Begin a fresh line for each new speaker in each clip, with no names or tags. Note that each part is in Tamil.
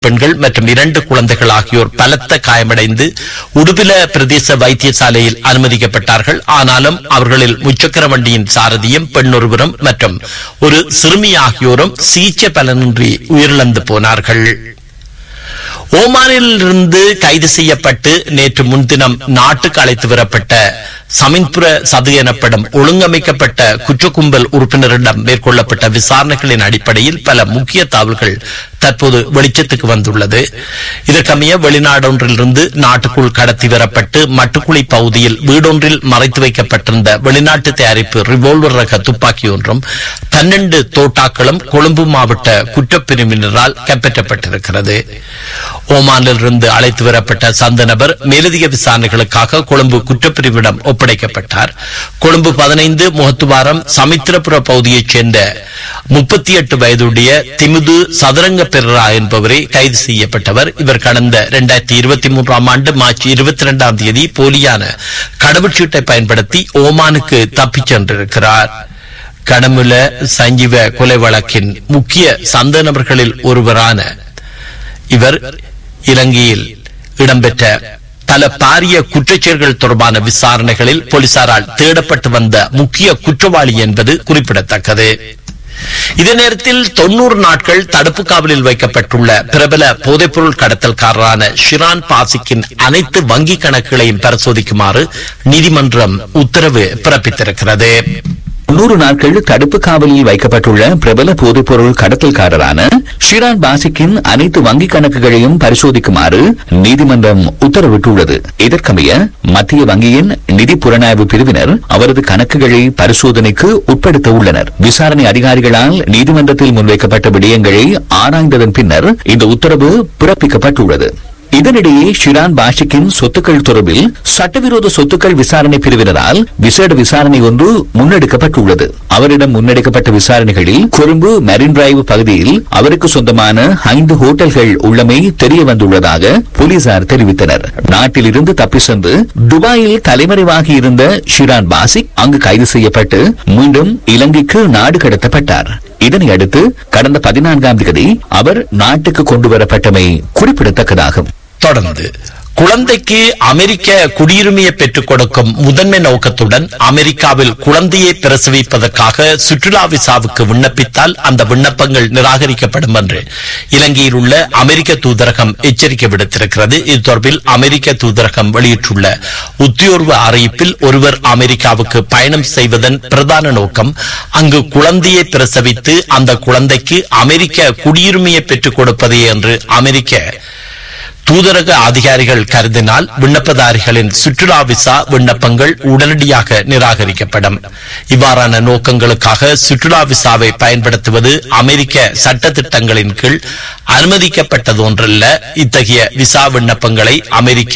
பெண்கள் மற்றும் இரண்டு குழந்தைகள் ஆகியோர் பலத்த காயமடைந்து உடுபில பிரதேச வைத்தியசாலையில் அனுமதிக்கப்பட்டார்கள் ஆனாலும் அவர்களில் முச்சக்கர வண்டியின் சாரதியும் பெண்ணொருவரும் மற்றும் ஒரு சிறுமி ஆகியோரும் சிகிச்சை பலனின்றி உயிரிழந்து போனார்கள் ஓமானில் இருந்து கைது செய்யப்பட்டு நேற்று முன்தினம் நாட்டுக்கு அழைத்து வரப்பட்ட சமின்புர சது எனப்படும் ஒழுங்கமைக்கப்பட்ட குற்றக்கும்பல் உறுப்பினரிடம் மேற்கொள்ளப்பட்ட விசாரணைகளின் அடிப்படையில் பல முக்கிய தகவல்கள் தற்போது வெளிச்சத்துக்கு வந்துள்ளது இதற்கமைய வெளிநாடொன்றிலிருந்து நாட்டுக்குள் கடத்தி வரப்பட்டு மட்டுக்குழி பகுதியில் வீடொன்றில் மறைத்து வைக்கப்பட்டிருந்த வெளிநாட்டு தயாரிப்பு ரிவால்வர் ரக துப்பாக்கி ஒன்றும் பன்னெண்டு தோட்டாக்களும் கொழும்பு மாவட்ட குற்றப்பிரிவினரால் கைப்பற்றப்பட்டிருக்கிறது ஓமானிலிருந்து அழைத்து வரப்பட்ட சந்த நபர் மேலதிக விசாரணைகளுக்காக கொழும்பு குற்றப்பிரிவிடம் ஒப்படைக்கப்பட்டார் கொழும்பு பதினைந்து முகத்துவாரம் சமித்திரபுர பகுதியைச் சேர்ந்த முப்பத்தி எட்டு வயதுடைய திமுது சதுரங்க பெரரா என்பவரே கைது செய்யப்பட்டவர் இவர் கடந்த இரண்டாயிரத்தி இருபத்தி மூன்றாம் ஆண்டு மார்ச் இருபத்தி இரண்டாம் தேதி போலியான கடவுச்சீட்டை பயன்படுத்தி ஓமானுக்கு தப்பிச் சென்றிருக்கிறார் கடமுல சஞ்சீவ கொலை வழக்கின் முக்கிய சந்த நபர்களில் ஒருவரான இவர் இலங்கையில் இடம்பெற்ற பல பாரிய குற்றச்செயல்கள் தொடர்பான விசாரணைகளில் போலீசாரால் தேடப்பட்டு வந்த முக்கிய குற்றவாளி என்பது குறிப்பிடத்தக்கது இதே நேரத்தில் தொன்னூறு நாட்கள் தடுப்பு காவலில் வைக்கப்பட்டுள்ள பிரபல போதைப்பொருள் கடத்தல்காரரான ஷிரான் பாசிக்கின் அனைத்து வங்கி கணக்குகளையும் பரிசோதிக்குமாறு நீதிமன்றம் உத்தரவு பிறப்பித்திருக்கிறது
தொன்னூறு நாட்கள் தடுப்பு காவலில் வைக்கப்பட்டுள்ள பிரபல போதைப்பொருள் கடத்தல்காரரான ஷிரான் பாசிக்கின் அனைத்து வங்கிக் கணக்குகளையும் பரிசோதிக்குமாறு நீதிமன்றம் உத்தரவிட்டுள்ளது இதற்கமைய மத்திய வங்கியின் நிதி புலனாய்வு பிரிவினர் அவரது கணக்குகளை பரிசோதனைக்கு உட்படுத்த உள்ளனர் விசாரணை அதிகாரிகளால் நீதிமன்றத்தில் முன்வைக்கப்பட்ட விடயங்களை ஆராய்ந்ததன் பின்னர் இந்த உத்தரவு பிறப்பிக்கப்பட்டுள்ளது இதனிடையே ஷிரான் பாஷிக்கின் சொத்துக்கள் தொடர்பில் சட்டவிரோத சொத்துக்கள் விசாரணை பிரிவினரால் விசேட விசாரணை ஒன்று முன்னெடுக்கப்பட்டுள்ளது அவரிடம் முன்னெடுக்கப்பட்ட விசாரணைகளில் கொழும்பு மெரின் டிரைவ் பகுதியில் அவருக்கு சொந்தமான ஐந்து ஹோட்டல்கள் உள்ளமை தெரிய வந்துள்ளதாக போலீசார் தெரிவித்தனர் நாட்டில் இருந்து தப்பி சென்று துபாயில் தலைமறைவாகி இருந்த ஷிரான் பாசிக் அங்கு கைது செய்யப்பட்டு மீண்டும் இலங்கைக்கு நாடு கடத்தப்பட்டார் இதனை அடுத்து கடந்த பதினான்காம் தேதி அவர் நாட்டுக்கு கொண்டு வரப்பட்டமை குறிப்பிடத்தக்கதாகும்
தொடர்ந்து குழந்தைக்கு அமெரிக்க குடியுரிமையை பெற்றுக் கொடுக்கும் முதன்மை நோக்கத்துடன் அமெரிக்காவில் குழந்தையை பிரசவிப்பதற்காக சுற்றுலா விசாவுக்கு விண்ணப்பித்தால் அந்த விண்ணப்பங்கள் நிராகரிக்கப்படும் என்று இலங்கையில் உள்ள அமெரிக்க தூதரகம் எச்சரிக்கை விடுத்திருக்கிறது இது தொடர்பில் அமெரிக்க தூதரகம் வெளியிட்டுள்ள உத்தியோர்வு அறிவிப்பில் ஒருவர் அமெரிக்காவுக்கு பயணம் செய்வதன் பிரதான நோக்கம் அங்கு குழந்தையை பிரசவித்து அந்த குழந்தைக்கு அமெரிக்க குடியுரிமையை பெற்றுக் கொடுப்பதே என்று அமெரிக்க தூதரக அதிகாரிகள் கருதினால் விண்ணப்பதாரிகளின் சுற்றுலா விசா விண்ணப்பங்கள் உடனடியாக நிராகரிக்கப்படும் இவ்வாறான நோக்கங்களுக்காக சுற்றுலா விசாவை பயன்படுத்துவது அமெரிக்க சட்ட திட்டங்களின் கீழ் அனுமதிக்கப்பட்டது ஒன்றல்ல இத்தகைய விசா விண்ணப்பங்களை அமெரிக்க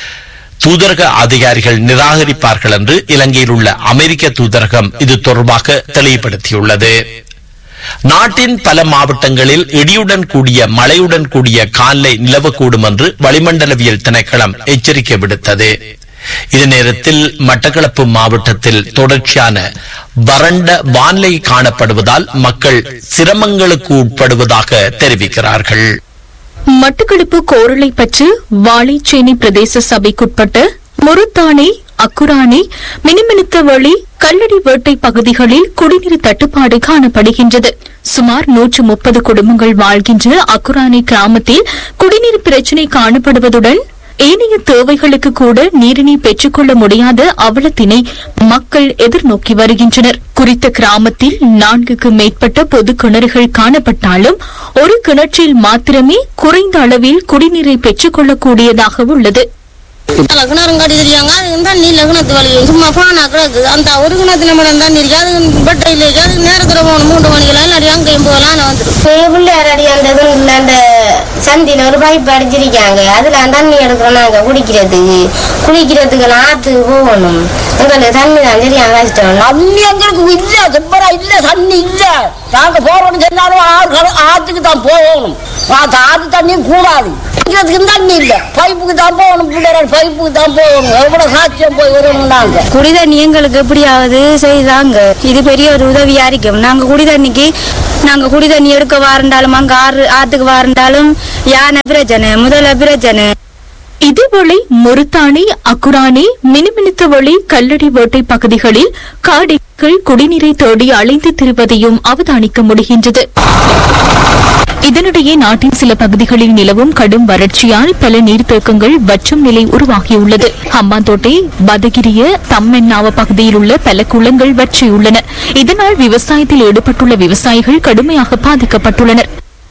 தூதரக அதிகாரிகள் நிராகரிப்பார்கள் என்று இலங்கையில் உள்ள அமெரிக்க தூதரகம் இது தொடர்பாக தெளிவுபடுத்தியுள்ளது நாட்டின் பல மாவட்டங்களில் இடியுடன் கூடிய மழையுடன் கூடிய காலை நிலவக்கூடும் என்று வளிமண்டலவியல் திணைக்களம் எச்சரிக்கை விடுத்தது இதே நேரத்தில் மட்டக்களப்பு மாவட்டத்தில் தொடர்ச்சியான வறண்ட வானிலை காணப்படுவதால் மக்கள் சிரமங்களுக்கு உட்படுவதாக தெரிவிக்கிறார்கள்
மட்டக்களப்பு கோரளைப்பற்று வாழைச்சேனை பிரதேச சபைக்குட்பட்ட முருத்தானே அக்குரானே மினுமினுத்த வழி கல்லடி வேட்டை பகுதிகளில் குடிநீர் தட்டுப்பாடு காணப்படுகின்றது சுமார் நூற்று முப்பது குடும்பங்கள் வாழ்கின்ற அக்குரானி கிராமத்தில் குடிநீர் பிரச்சினை காணப்படுவதுடன் ஏனைய தேவைகளுக்கு கூட நீரினை பெற்றுக்கொள்ள முடியாத அவலத்தினை மக்கள் எதிர்நோக்கி வருகின்றனர் குறித்த கிராமத்தில் நான்குக்கு மேற்பட்ட பொது கிணறுகள் காணப்பட்டாலும் ஒரு கிணற்றில் மாத்திரமே குறைந்த அளவில் குடிநீரை பெற்றுக்கொள்ளக்கூடியதாக உள்ளது
லக்னம் காட்டி தெரியாங்க அது இருந்தால் நீ லக்னத்து வழி சும்மா போனா கிடக்கு அந்த ஒரு கிணத்துல மட்டும் தான் இருக்கு அது பெட்டையில் இருக்கு அது நேரத்தில் போகணும் மூன்று மணிக்கெல்லாம் இல்லாட்டி அங்கேயும் போகலாம் நான் வந்துடும்
பிள்ளையார் அடி அந்த இதுல அந்த சந்தில ஒரு பைப் அடிச்சிருக்காங்க அதுல தண்ணி எடுக்கிறோம் நாங்க குடிக்கிறதுக்கு குளிக்கிறதுக்கு ஆத்துக்கு போகணும் உங்களுக்கு தண்ணி தான் சரியா கஷ்டம்
தண்ணி எங்களுக்கு இல்ல செம்பரா இல்ல தண்ணி இல்ல நாங்க போறோம்னு சொன்னாலும் ஆறு கடை- ஆத்துக்கு தான் போகணும் ஆறு தண்ணியும் கூடாது குடிக்கிறதுக்கு தண்ணி இல்ல பைப்புக்கு தான் போகணும் பிள்ளைகள் பைப்புக்கு தான் போகணும் எவ்வளவு சாட்சியம் போய் வரணும் நாங்க
குடி தண்ணி எங்களுக்கு எப்படியாவது செய்தாங்க இது பெரிய ஒரு உதவியா இருக்கும் நாங்க குடி தண்ணிக்கு நாங்க குடி தண்ணி எடுக்க வாரண்டாலும் அங்க ஆறு ஆத்துக்கு வாரண்டாலும் யானை பிரச்சனை முதல்ல பிரச்சனை
இதேவேளை முருத்தானி அக்குரானி மினுமினுத்தவழி கல்லடி வேட்டை பகுதிகளில் காடைகள் குடிநீரை தேடி அலைந்து திரிவதையும் அவதானிக்க முடிகின்றது இதனிடையே நாட்டின் சில பகுதிகளில் நிலவும் கடும் வறட்சியால் பல நீர்த்தேக்கங்கள் வற்றும் நிலை உருவாகியுள்ளது ஹம்பாந்தோட்டை பதகிரிய தம்மென்னாவ பகுதியில் உள்ள பல குளங்கள் வற்றியுள்ளன இதனால் விவசாயத்தில் ஈடுபட்டுள்ள விவசாயிகள் கடுமையாக பாதிக்கப்பட்டுள்ளனர்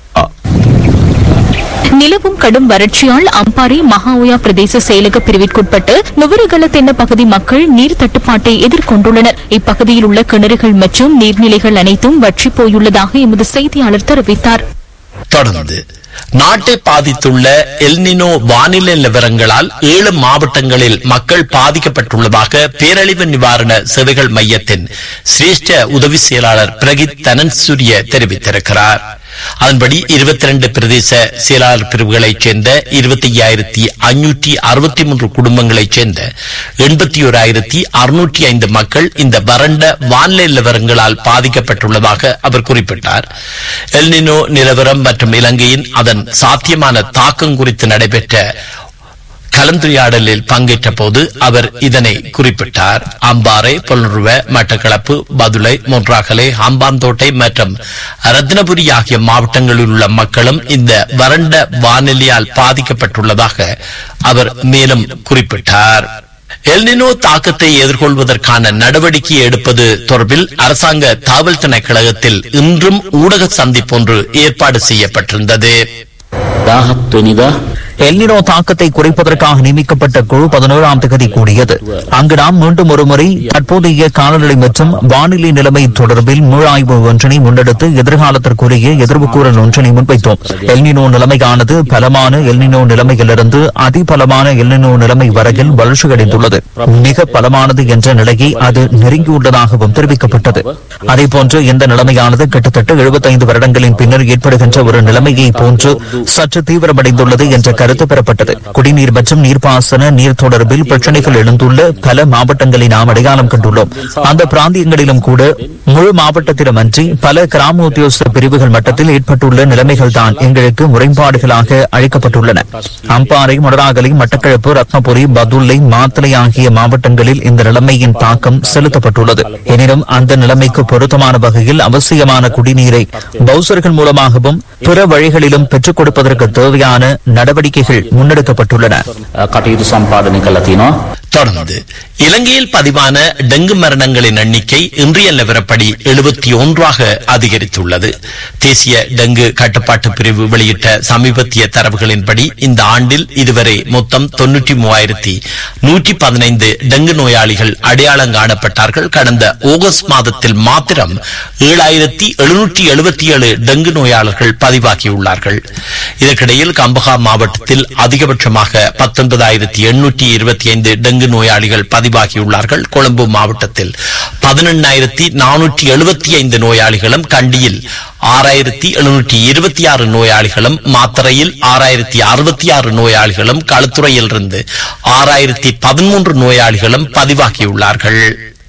நிலவும் கடும் வறட்சியால் அம்பாறை மகாஓயா பிரதேச செயலக பிரிவிற்குட்பட்டு நுவரகல தென்ன பகுதி மக்கள் நீர் தட்டுப்பாட்டை எதிர்கொண்டுள்ளனர் இப்பகுதியில் உள்ள கிணறுகள் மற்றும் நீர்நிலைகள் அனைத்தும் வற்றிப் போயுள்ளதாக எமது செய்தியாளர் தெரிவித்தார்
தொடர்ந்து நாட்டை பாதித்துள்ள எல்னினோ வானிலை நிலவரங்களால் ஏழு மாவட்டங்களில் மக்கள் பாதிக்கப்பட்டுள்ளதாக பேரழிவு நிவாரண சேவைகள் மையத்தின் சிரேஷ்ட உதவி செயலாளர் பிரகித் தனன்சூரிய தெரிவித்திருக்கிறார் அதன்படி இருபத்தி ரெண்டு பிரதேச செயலாளர் பிரிவுகளைச் சேர்ந்த இருபத்தி ஐயாயிரத்தி ஐநூற்றி அறுபத்தி மூன்று குடும்பங்களைச் சேர்ந்த எண்பத்தி ஓராயிரத்தி அறுநூற்றி ஐந்து மக்கள் இந்த வறண்ட வானிலை நிலவரங்களால் பாதிக்கப்பட்டுள்ளதாக அவர் குறிப்பிட்டார் எல்னினோ நிலவரம் மற்றும் இலங்கையின் அதன் சாத்தியமான தாக்கம் குறித்து நடைபெற்ற கலந்துரையாடலில் பங்கேற்ற போது அவர் இதனை குறிப்பிட்டார் அம்பாறை பொலருவ மட்டக்களப்பு பதுளை மொன்றாகலை ஹம்பாந்தோட்டை மற்றும் ரத்னபுரி ஆகிய மாவட்டங்களில் உள்ள மக்களும் இந்த வறண்ட வானிலையால் பாதிக்கப்பட்டுள்ளதாக அவர் மேலும் குறிப்பிட்டார் எல்னினோ தாக்கத்தை எதிர்கொள்வதற்கான நடவடிக்கை எடுப்பது தொடர்பில் அரசாங்க தாவல் திணைக்களகத்தில் இன்றும் ஊடக சந்திப்பொன்று ஏற்பாடு செய்யப்பட்டிருந்தது
எல்னினோ தாக்கத்தை குறைப்பதற்காக நியமிக்கப்பட்ட குழு பதினோராம் தேதி கூடியது அங்கு நாம் மீண்டும் ஒருமுறை தற்போதைய காலநிலை மற்றும் வானிலை நிலைமை தொடர்பில் முழாய்வு ஒன்றினை முன்னெடுத்து எதிர்காலத்திற்குரிய எதிர்வுக்கூறல் ஒன்றினை முன்வைத்தோம் எல்னினோ நிலைமையானது பலமான எல்னினோ நிலைமையிலிருந்து அதிபலமான எல்னினோ நிலைமை வரையில் வளர்ச்சியடைந்துள்ளது மிக பலமானது என்ற நிலையை அது நெருங்கியுள்ளதாகவும் தெரிவிக்கப்பட்டது அதேபோன்று இந்த நிலைமையானது கிட்டத்தட்ட எழுபத்தைந்து வருடங்களின் பின்னர் ஏற்படுகின்ற ஒரு நிலைமையை போன்று சற்று தீவிரமடைந்துள்ளது என்ற கருத்து பெறப்பட்டது குடிநீர் மற்றும் நீர்ப்பாசன நீர் தொடர்பில் பிரச்சனைகள் எழுந்துள்ள பல மாவட்டங்களை நாம் அடையாளம் கண்டுள்ளோம் அந்த பிராந்தியங்களிலும் கூட முழு மாவட்டத்திலும் அன்றி பல கிராம உத்தியோக பிரிவுகள் மட்டத்தில் ஏற்பட்டுள்ள நிலைமைகள் தான் எங்களுக்கு முறைப்பாடுகளாக அளிக்கப்பட்டுள்ளன அம்பாறை மொடராகலை மட்டக்களப்பு ரத்னபுரி பதுளை மாத்தளை ஆகிய மாவட்டங்களில் இந்த நிலைமையின் தாக்கம் செலுத்தப்பட்டுள்ளது எனினும் அந்த நிலைமைக்கு பொருத்தமான வகையில் அவசியமான குடிநீரை பவுசர்கள் மூலமாகவும் பிற வழிகளிலும் பெற்றுக் கொடுப்பதற்கு தேவையான நடவடிக்கைகள் முன்னெடுக்கப்பட்டுள்ளன
කටයුතු සම්පාදනය කළ තියෙනවා.
தொடர்ந்து இலங்கையில் பதிவான டெங்கு மரணங்களின் எண்ணிக்கை இன்றைய நிலவரப்படி எழுபத்தி ஒன்றாக அதிகரித்துள்ளது தேசிய டெங்கு கட்டுப்பாட்டு பிரிவு வெளியிட்ட சமீபத்திய தரவுகளின்படி இந்த ஆண்டில் இதுவரை மொத்தம் தொன்னூற்றி மூவாயிரத்தி நூற்றி பதினைந்து டெங்கு நோயாளிகள் அடையாளம் காணப்பட்டார்கள் கடந்த ஆகஸ்ட் மாதத்தில் மாத்திரம் ஏழாயிரத்தி எழுநூற்றி எழுபத்தி ஏழு டெங்கு நோயாளர்கள் பதிவாகியுள்ளார்கள் இதற்கிடையில் கம்பஹா மாவட்டத்தில் அதிகபட்சமாக பத்தொன்பதாயிரத்தி எண்ணூற்றி இருபத்தி ஐந்து டெங்கு நோயாளிகள் பதிவாகியுள்ளார்கள் கொழும்பு மாவட்டத்தில் பதினெண்ணாயிரத்தி நானூற்றி எழுபத்தி ஐந்து நோயாளிகளும் கண்டியில் ஆறாயிரத்தி எழுநூற்றி இருபத்தி ஆறு நோயாளிகளும் மாத்தறையில் ஆறாயிரத்தி அறுபத்தி ஆறு நோயாளிகளும் களுத்துறையிலிருந்து ஆறாயிரத்தி பதிமூன்று நோயாளிகளும் பதிவாகியுள்ளார்கள்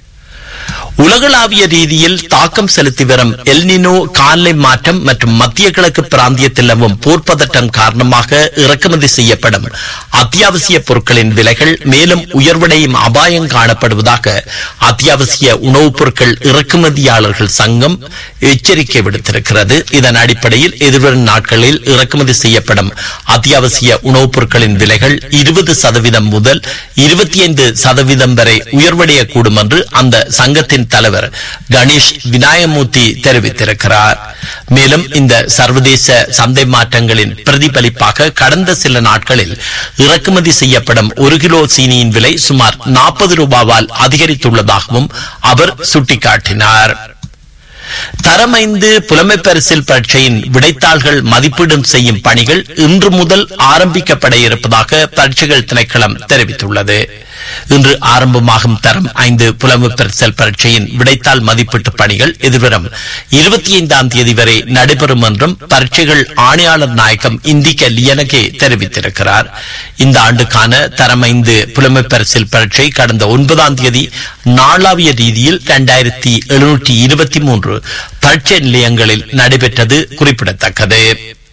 உலகளாவிய ரீதியில் தாக்கம் செலுத்தி வரும் எல்னினோ காலை மாற்றம் மற்றும் மத்திய கிழக்கு பிராந்தியத்தில் நிலவும் போர் பதட்டம் காரணமாக இறக்குமதி செய்யப்படும் அத்தியாவசிய பொருட்களின் விலைகள் மேலும் உயர்வடையும் அபாயம் காணப்படுவதாக அத்தியாவசிய உணவுப் பொருட்கள் இறக்குமதியாளர்கள் சங்கம் எச்சரிக்கை விடுத்திருக்கிறது இதன் அடிப்படையில் எதிர்வரும் நாட்களில் இறக்குமதி செய்யப்படும் அத்தியாவசிய உணவுப் பொருட்களின் விலைகள் இருபது சதவீதம் முதல் இருபத்தி ஐந்து சதவீதம் வரை உயர்வடையக்கூடும் என்று அந்த சங்கத்தின் தலைவர் கணேஷ் விநாயகமூர்த்தி தெரிவித்திருக்கிறார் மேலும் இந்த சர்வதேச சந்தை மாற்றங்களின் பிரதிபலிப்பாக கடந்த சில நாட்களில் இறக்குமதி செய்யப்படும் ஒரு கிலோ சீனியின் விலை சுமார் நாற்பது ரூபாவால் அதிகரித்துள்ளதாகவும் அவர் சுட்டிக்காட்டினார் தரமைந்து புலமை பரிசில் பரீட்சையின் விடைத்தாள்கள் மதிப்பீடும் செய்யும் பணிகள் இன்று முதல் ஆரம்பிக்கப்பட இருப்பதாக பரீட்சைகள் திணைக்களம் தெரிவித்துள்ளது இன்று ஆரம்பமாகும் தரம் ஐந்து புலமை பரிசல் பரீட்சையின் விடைத்தாள் மதிப்பீட்டு பணிகள் எதிர்வரும் இருபத்தி ஐந்தாம் தேதி வரை நடைபெறும் என்றும் பரீட்சைகள் ஆணையாளர் நாயகம் இந்திக்க லியனகே தெரிவித்திருக்கிறார் இந்த ஆண்டுக்கான தரம் ஐந்து புலமை பரிசில் பரீட்சை கடந்த ஒன்பதாம் தேதி நாளாவிய ரீதியில் இரண்டாயிரத்தி எழுநூற்றி இருபத்தி மூன்று பரீட்சை நிலையங்களில் நடைபெற்றது குறிப்பிடத்தக்கது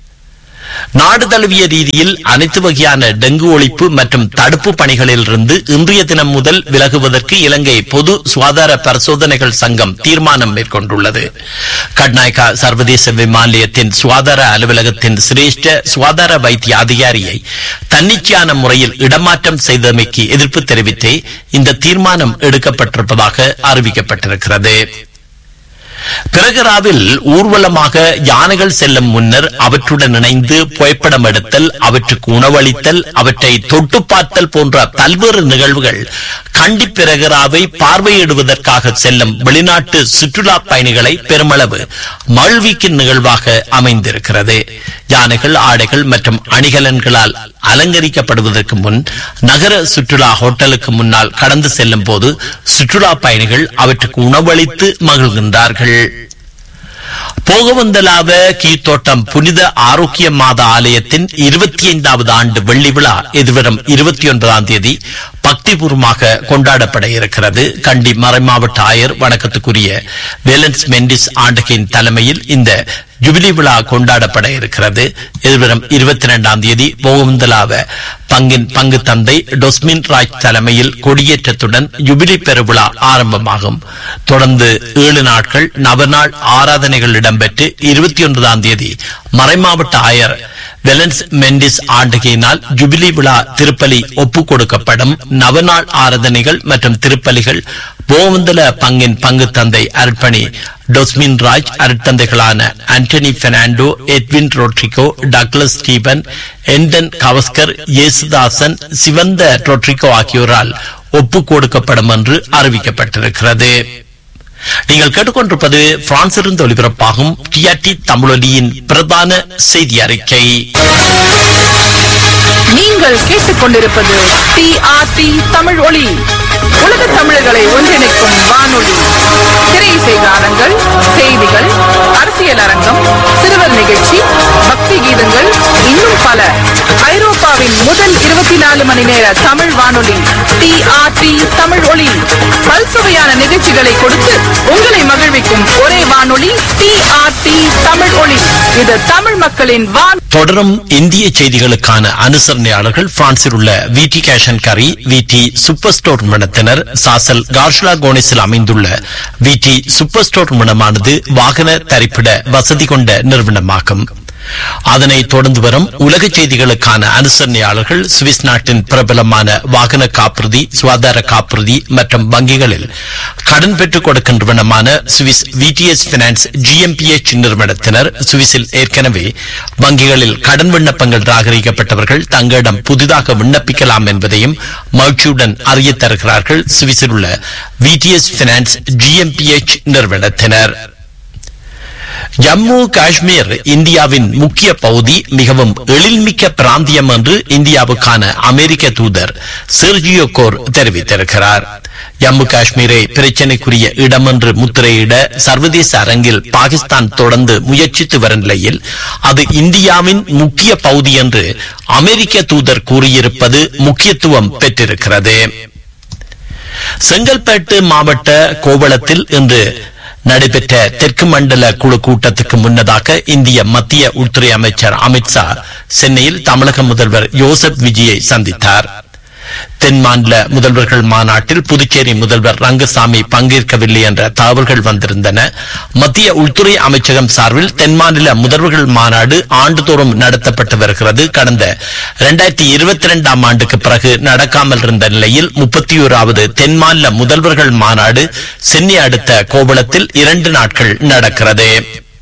நாடு தழுவிய ரீதியில் அனைத்து வகையான டெங்கு ஒழிப்பு மற்றும் தடுப்பு பணிகளிலிருந்து இன்றைய தினம் முதல் விலகுவதற்கு இலங்கை பொது சுகாதார பரிசோதனைகள் சங்கம் தீர்மானம் மேற்கொண்டுள்ளது கட்நாயக்கா சர்வதேச விமான நிலையத்தின் சுகாதார அலுவலகத்தின் சிரேஷ்ட சுகாதார வைத்திய அதிகாரியை தன்னிச்சையான முறையில் இடமாற்றம் செய்தமைக்கு எதிர்ப்பு தெரிவித்தே இந்த தீர்மானம் எடுக்கப்பட்டிருப்பதாக அறிவிக்கப்பட்டிருக்கிறது பிரகராவில் ஊர்வலமாக யானைகள் செல்லும் முன்னர் அவற்றுடன் இணைந்து புகைப்படம் எடுத்தல் அவற்றுக்கு உணவளித்தல் அவற்றை தொட்டு பார்த்தல் போன்ற பல்வேறு நிகழ்வுகள் கண்டி பிரகராவை பார்வையிடுவதற்காக செல்லும் வெளிநாட்டு சுற்றுலா பயணிகளை பெருமளவு மகிழ்விக்கும் நிகழ்வாக அமைந்திருக்கிறது யானைகள் ஆடைகள் மற்றும் அணிகலன்களால் அலங்கரிக்கப்படுவதற்கு முன் நகர சுற்றுலா ஹோட்டலுக்கு முன்னால் கடந்து செல்லும் போது சுற்றுலா பயணிகள் அவற்றுக்கு உணவளித்து மகிழ்கின்றார்கள் போகவந்தலாவ கீழ்த்தோட்டம் புனித ஆரோக்கிய மாத ஆலயத்தின் இருபத்தி ஐந்தாவது ஆண்டு வெள்ளி விழா எதிர்வரும் இருபத்தி ஒன்பதாம் தேதி பக்திபூர்வமாக கொண்டாடப்பட இருக்கிறது கண்டி மறைமாவட்ட ஆயர் வணக்கத்துக்குரிய வேலன்ஸ் மெண்டிஸ் ஆண்டகையின் தலைமையில் இந்த ஜூபிலி விழா கொண்டாடப்பட இருக்கிறது எதிர்வரும் இருபத்தி இரண்டாம் தேதி போகவந்தலாவ பங்கின் பங்கு தந்தை டொஸ்மின் ராஜ் தலைமையில் கொடியேற்றத்துடன் ஜூபிலி பெருவிழா ஆரம்பமாகும் தொடர்ந்து ஏழு நாட்கள் நவநாள் ஆராதனைகள் இடம்பெற்று இருபத்தி ஒன்பதாம் தேதி மறைமாவட்ட ஆயர் வெலன்ஸ் மெண்டிஸ் ஆண்டகையினால் ஜூபிலி விழா திருப்பலி ஒப்புக் கொடுக்கப்படும் நவநாள் ஆராதனைகள் மற்றும் திருப்பலிகள் போவந்தல பங்கின் பங்கு தந்தை அர்ப்பணி டொஸ்மின் ராஜ் அருட்தந்தைகளான Antony Fernando Edwin Rodrigo Douglas Stephen Anton Gavaskar Yesudasan Sivantha Rodrigo ஆகியோரால் ஒப்புக் கொடுக்கப்படும் என்று அறிவிக்கப்பட்டிருக்கிறது நீங்கள் கேட்டுக்கொண்டிருப்பது பிரான்சிலிருந்து ஒலிபரப்பாகும் டிஆர்டி தமிழொலியின் பிரதான செய்தி அறிக்கை
நீங்கள் கேட்டுக்கொண்டிருப்பது டிஆர்டி தமிழ் ஒளி உலக தமிழர்களை ஒன்றிணைக்கும் வானொலி திரை இசை கானங்கள் செய்திகள் அரசியல் அரங்கம் சிறுவர் நிகழ்ச்சி பக்தி கீதங்கள் இன்னும் பல ஐரோப்பாவின் முதல் இருபத்தி நாலு மணி நேர தமிழ் வானொலி டிஆர்டி தமிழ் ஒளி பல்சுவையான நிகழ்ச்சிகளை கொடுத்து உங்களை மகிழ்விக்கும் ஒரே வானொலி டிஆர்டி தமிழ் ஒளி இது தமிழ் மக்களின் வான்
தொடரும் இந்திய செய்திகளுக்கான அனுசரணையாளர்கள் பிரான்சில் உள்ள விடி கேஷன் கரி விடி சூப்பர் ஸ்டோர் நிறுவனத்தினர் சாசல் கார்ஷ்லா கோனிஸில் அமைந்துள்ள விடி சூப்பர் ஸ்டோர் நிறுவனமானது வாகன தரிப்பிட வசதி கொண்ட நிறுவனமாகும் அதனைத் தொடர்ந்து வரும் உலக செய்திகளுக்கான அனுசரணையாளர்கள் சுவிஸ் நாட்டின் பிரபலமான வாகன காப்புறுதி சுகாதார காப்புறுதி மற்றும் வங்கிகளில் கடன் பெற்றுக் கொடுக்கும் நிறுவனமான சுவிஸ் விடிஎஸ் பினான்ஸ் ஜிஎம்பிஎச் நிறுவனத்தினர் சுவிஸில் ஏற்கனவே வங்கிகளில் கடன் விண்ணப்பங்கள் ராகரிக்கப்பட்டவர்கள் தங்களிடம் புதிதாக விண்ணப்பிக்கலாம் என்பதையும் மகிழ்ச்சியுடன் அறிய தருகிறார்கள் சுவிஸில் உள்ள விடிஎஸ் பினான்ஸ் ஜிஎம்பிஎச் நிறுவனத்தினர் ஜம்மு காஷ்மீர் இந்தியாவின் முக்கிய பகுதி மிகவும் எழில்மிக்க பிராந்தியம் என்று இந்தியாவுக்கான அமெரிக்க தூதர் செர்ஜியோ கோர் தெரிவித்திருக்கிறார் ஜம்மு காஷ்மீரை பிரச்சினைக்குரிய இடம் என்று முத்திரையிட சர்வதேச அரங்கில் பாகிஸ்தான் தொடர்ந்து முயற்சித்து வரும் நிலையில் அது இந்தியாவின் முக்கிய பகுதி என்று அமெரிக்க தூதர் கூறியிருப்பது முக்கியத்துவம் பெற்றிருக்கிறது செங்கல்பட்டு மாவட்ட கோவளத்தில் இன்று நடைபெற்ற தெற்கு மண்டல குழு கூட்டத்துக்கு முன்னதாக இந்திய மத்திய உள்துறை அமைச்சர் அமித்ஷா சென்னையில் தமிழக முதல்வர் யோசப் விஜயை சந்தித்தார் தென் மாநில முதல்வர்கள் மாநாட்டில் புதுச்சேரி முதல்வர் ரங்கசாமி பங்கேற்கவில்லை என்ற தகவல்கள் வந்திருந்தன மத்திய உள்துறை அமைச்சகம் சார்பில் தென் மாநில முதல்வர்கள் மாநாடு ஆண்டுதோறும் நடத்தப்பட்டு வருகிறது கடந்த இரண்டாயிரத்தி இருபத்தி இரண்டாம் ஆண்டுக்கு பிறகு நடக்காமல் இருந்த நிலையில் முப்பத்தி ஓராவது தென் மாநில முதல்வர்கள் மாநாடு சென்னை அடுத்த கோவளத்தில் இரண்டு நாட்கள் நடக்கிறது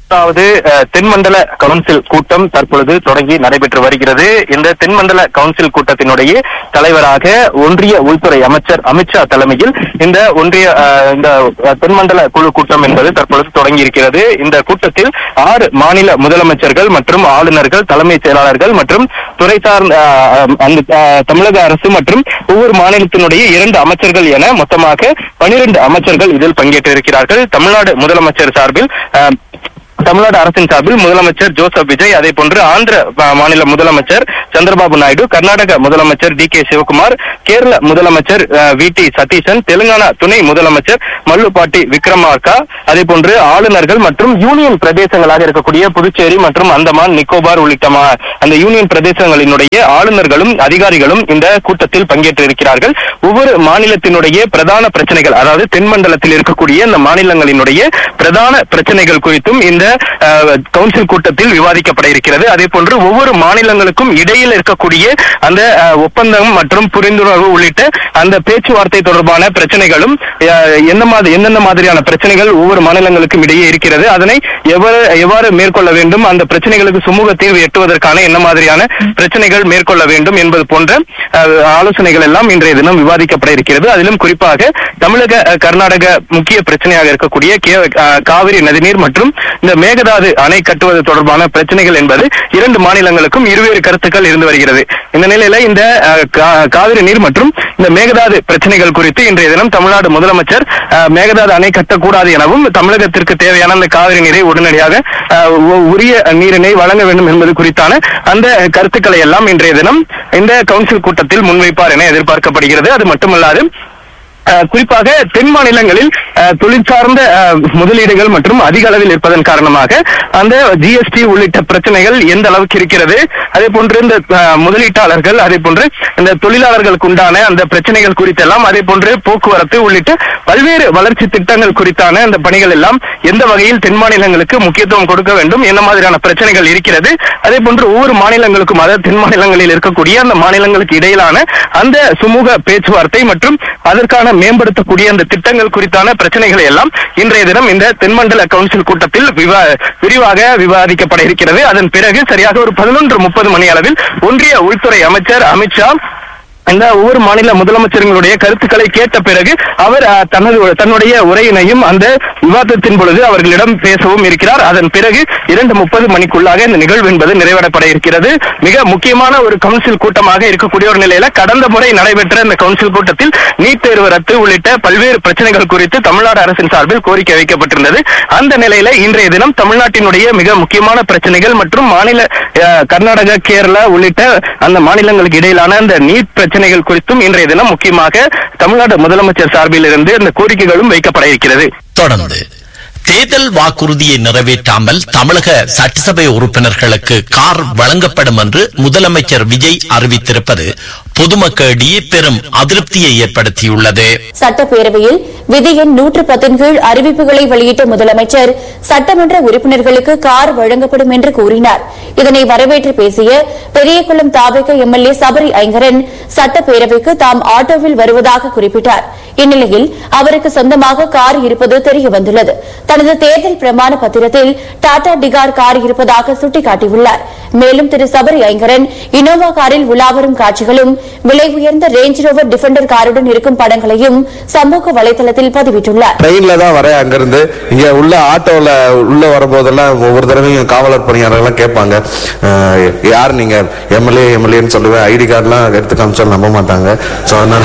அதாவது அஹ், தென்மண்டல கவுன்சில் கூட்டம் தற்பொழுது தொடங்கி நடைபெற்று வருகிறது இந்த தென்மண்டல கவுன்சில் கூட்டத்தினுடைய தலைவராக ஒன்றிய உள்துறை அமைச்சர் அமித்ஷா தலைமையில் இந்த ஒன்றிய அஹ், இந்த அஹ், தென்மண்டல குழு கூட்டம் என்பது தற்பொழுது தொடங்கி இருக்கிறது இந்த கூட்டத்தில் ஆறு மாநில முதலமைச்சர்கள் மற்றும் ஆளுநர்கள் தலைமைச் செயலாளர்கள் மற்றும் துறை சார்ந்த அஹ், அந்த அஹ், தமிழக அரசு மற்றும் ஒவ்வொரு மாநிலத்தினுடைய இரண்டு அமைச்சர்கள் என மொத்தமாக பனிரெண்டு அமைச்சர்கள் இதில் பங்கேற்றிருக்கிறார்கள் தமிழ்நாடு முதலமைச்சர் சார்பில் அஹ், தமிழ்நாடு அரசின் சார்பில் முதலமைச்சர் ஜோசப் விஜய் அதே போன்று ஆந்திர அஹ், மாநில முதலமைச்சர் சந்திரபாபு நாயுடு கர்நாடக முதலமைச்சர் டி கே சிவகுமார் கேரள முதலமைச்சர் வி டி சதீசன் தெலுங்கானா துணை முதலமைச்சர் மல்லுபாட்டி விக்ரமார்கா அதே போன்று ஆளுநர்கள் மற்றும் யூனியன் பிரதேசங்களாக இருக்கக்கூடிய புதுச்சேரி மற்றும் அந்தமான் நிக்கோபார் உள்ளிட்ட மா- அந்த யூனியன் பிரதேசங்களினுடைய ஆளுநர்களும் அதிகாரிகளும் இந்த கூட்டத்தில் பங்கேற்றிருக்கிறார்கள் ஒவ்வொரு மாநிலத்தினுடைய பிரதான பிரச்சனைகள் அதாவது தென்மண்டலத்தில் இருக்கக்கூடிய இந்த மாநிலங்களினுடைய பிரதான பிரச்சனைகள் குறித்தும் இந்த அஹ், கவுன்சில் கூட்டத்தில் விவாதிக்கப்பட இருக்கிறது அதே போன்று ஒவ்வொரு மாநிலங்களுக்கும் இடையில் இருக்கக்கூடிய அந்த அஹ், ஒப்பந்தம் மற்றும் புரிந்துணர்வு உள்ளிட்ட அந்த பேச்சுவார்த்தை தொடர்பான பிரச்சனைகளும் அஹ், எந்த மாதிரி எந்தெந்த மாதிரியான பிரச்சனைகள் ஒவ்வொரு மாநிலங்களுக்கும் இடையே இருக்கிறது அதனை எவ்வாறு எவ்வாறு மேற்கொள்ள வேண்டும் அந்த பிரச்சனைகளுக்கு சுமூக தீர்வு எட்டுவதற்கான என்ன மாதிரியான பிரச்சனைகள் மேற்கொள்ள வேண்டும் என்பது போன்ற அஹ், ஆலோசனைகள் எல்லாம் இன்றைய தினம் விவாதிக்கப்பட இருக்கிறது அதிலும் குறிப்பாக தமிழக அஹ், கர்நாடக முக்கிய பிரச்சனையாக இருக்கக்கூடிய கே- அஹ், காவிரி நதிநீர் மற்றும் இந்த மேகதாது அணை கட்டுவது தொடர்பான பிரச்சனைகள் என்பது இரண்டு மாநிலங்களுக்கும் இருவேறு கருத்துக்கள் இருந்து வருகிறது இந்த நிலையில இந்த அஹ், கா- காவிரி நீர் மற்றும் இந்த மேகதாது பிரச்சனைகள் குறித்து இன்றைய தினம் தமிழ்நாடு முதலமைச்சர் அஹ், மேகதாது அணை கட்டக்கூடாது எனவும் தமிழகத்திற்கு தேவையான அந்த காவிரி நீரை உடனடியாக அஹ், உ- உரிய நீரினை வழங்க வேண்டும் என்பது குறித்தான அந்த கருத்துக்களை எல்லாம் இன்றைய தினம் இந்த கவுன்சில் கூட்டத்தில் முன்வைப்பார் என எதிர்பார்க்கப்படுகிறது அது மட்டுமல்லாது அஹ், குறிப்பாக தென் மாநிலங்களில் அஹ், தொழில் சார்ந்த அஹ், முதலீடுகள் மற்றும் அதிக அளவில் இருப்பதன் காரணமாக அந்த ஜிஎஸ்டி உள்ளிட்ட பிரச்சனைகள் எந்த அளவுக்கு இருக்கிறது அதே போன்று இந்த அஹ், முதலீட்டாளர்கள் அதே போன்று இந்த தொழிலாளர்களுக்கு உண்டான அந்த பிரச்சனைகள் குறித்தெல்லாம் அதே போன்று போக்குவரத்து உள்ளிட்ட பல்வேறு வளர்ச்சி திட்டங்கள் குறித்தான அந்த பணிகள் எல்லாம் எந்த வகையில் தென் மாநிலங்களுக்கு முக்கியத்துவம் கொடுக்க வேண்டும் என்ன மாதிரியான பிரச்சனைகள் இருக்கிறது அதே போன்று ஒவ்வொரு மாநிலங்களுக்கும் அதாவது தென் மாநிலங்களில் இருக்கக்கூடிய அந்த மாநிலங்களுக்கு இடையிலான அந்த சுமூக பேச்சுவார்த்தை மற்றும் அதற்கான மேம்படுத்தக்கூடிய அந்த திட்டங்கள் குறித்தான பிரச்சனைகளை எல்லாம் இன்றைய தினம் இந்த தென்மண்டல கவுன்சில் கூட்டத்தில் விவா- விரிவாக விவாதிக்கப்பட இருக்கிறது அதன் பிறகு சரியாக ஒரு பதினொன்று முப்பது மணி அளவில் ஒன்றிய உள்துறை அமைச்சர் அமித்ஷா இந்த ஒவ்வொரு மாநில முதலமைச்சர்களுடைய கருத்துக்களை கேட்ட பிறகு அவர் அஹ், தனது தன்னுடைய உரையினையும் அந்த விவாதத்தின் பொழுது அவர்களிடம் பேசவும் இருக்கிறார் அதன் பிறகு இரண்டு முப்பது மணிக்குள்ளாக இந்த நிகழ்வு என்பது நிறைவேறப்பட இருக்கிறது மிக முக்கியமான ஒரு கவுன்சில் கூட்டமாக இருக்கக்கூடிய ஒரு நிலையில கடந்த முறை நடைபெற்ற இந்த கவுன்சில் கூட்டத்தில் நீட் தேர்வு ரத்து உள்ளிட்ட பல்வேறு பிரச்சனைகள் குறித்து தமிழ்நாடு அரசின் சார்பில் கோரிக்கை வைக்கப்பட்டிருந்தது அந்த நிலையில இன்றைய தினம் தமிழ்நாட்டினுடைய மிக முக்கியமான பிரச்சனைகள் மற்றும் மாநில அஹ், கர்நாடகா கேரளா உள்ளிட்ட அந்த மாநிலங்களுக்கு இடையிலான அந்த நீட் பிரச்சனைகள் குறித்தும் இன்றைய தினம் முக்கியமாக தமிழ்நாடு முதலமைச்சர் சார்பில் இருந்து அந்த கோரிக்கைகளும் வைக்கப்பட இருக்கிறது
தொடர்ந்து தேர்தல் வாக்குறுதியை நிறைவேற்றாமல் தமிழக சட்டசபை உறுப்பினர்களுக்கு கார் வழங்கப்படும் என்று முதலமைச்சர் விஜய் அறிவித்திருப்பது பொதுமக்களிடையே பெரும் அதிருப்தியை ஏற்படுத்தியுள்ளது
சட்டப்பேரவையில் விதி எண் நூற்று பத்தின் கீழ் அறிவிப்புகளை வெளியிட்ட முதலமைச்சர் சட்டமன்ற உறுப்பினர்களுக்கு கார் வழங்கப்படும் என்று கூறினார் இதனை வரவேற்று பேசிய பெரியகுளம் தாவேக எம்எல்ஏ சபரி ஐங்கரன் சட்டப்பேரவைக்கு தாம் ஆட்டோவில் வருவதாக குறிப்பிட்டார் இந்நிலையில் அவருக்கு சொந்தமாக கார் இருப்பது தெரிய வந்துள்ளது தனது தேர்தல் பிரமாண பத்திரத்தில் டாடா டிகார் கார் இருப்பதாக சுட்டிக்காட்டியுள்ளார் மேலும் திரு சபரி ஐங்கரன் இனோவா காரில் உலாவரும் காட்சிகளும் விலை உயர்ந்த ரேஞ்ச் ரோவர் டிஃபெண்டர் காருடன் இருக்கும் படங்களையும் சமூக வலைதளத்தில் பதிவிட்டுள்ளார்
ட்ரெயின்ல தான் வரேன் அங்கிருந்து இங்க உள்ள ஆட்டோல உள்ள வரும்போதெல்லாம் ஒவ்வொரு தடவையும் காவலர் பணியாளர்கள்லாம் கேட்பாங்க அஹ், யார் நீங்க எம்எல்ஏ எம்எல்ஏன்னு சொல்லுவேன் ஐடி கார்டுலாம் எடுத்து காமிச்சாலும் நம்ப மாட்டாங்க ஸோ அதனால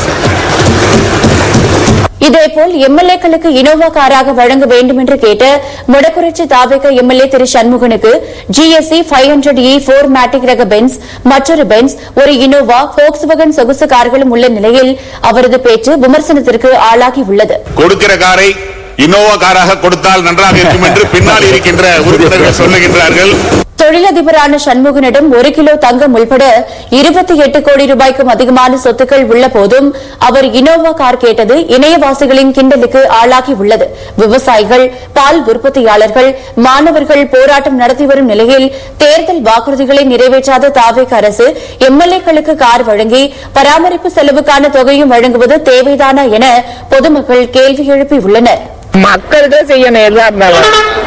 இதேபோல் எம்எல்ஏக்களுக்கு இனோவா காராக வழங்க வேண்டும் என்று கேட்ட முடக்குறிச்சி தாவேக எம்எல்ஏ திரு சண்முகனுக்கு G S C five hundred E four matic ரக பென்ஸ் மற்றொரு பென்ஸ் ஒரு இனோவா போக்ஸ்வகன் சொகுசு கார்களும் உள்ள நிலையில் அவரது பேச்சு விமர்சனத்திற்கு ஆளாகியுள்ளது
கொடுக்கிற காரை இனோவா காராக கொடுத்தால் நன்றாக இருக்கும் என்று பின்னால் இருக்கின்ற உறுப்பினர்கள் சொல்லுகின்றார்கள்
தொழிலதிபரான சண்முகனிடம் ஒரு கிலோ தங்கம் உள்பட இருபத்தி எட்டு கோடி ரூபாய்க்கும் அதிகமான சொத்துக்கள் உள்ள போதும் அவர் இனோவா கார் கேட்டது இணையவாசிகளின் கிண்டலுக்கு ஆளாகி உள்ளது விவசாயிகள் பால் உற்பத்தியாளர்கள் மாணவர்கள் போராட்டம் நடத்தி வரும் நிலையில் தேர்தல் வாக்குறுதிகளை நிறைவேற்றாத தாவேக அரசு எம்எல்ஏக்களுக்கு கார் வழங்கி பராமரிப்பு செலவுக்கான தொகையும் வழங்குவது தேவைதானா என பொதுமக்கள் கேள்வி எழுப்பியுள்ளனர்
மக்கள் தான் செய்யணும் எதா இருந்தாலும்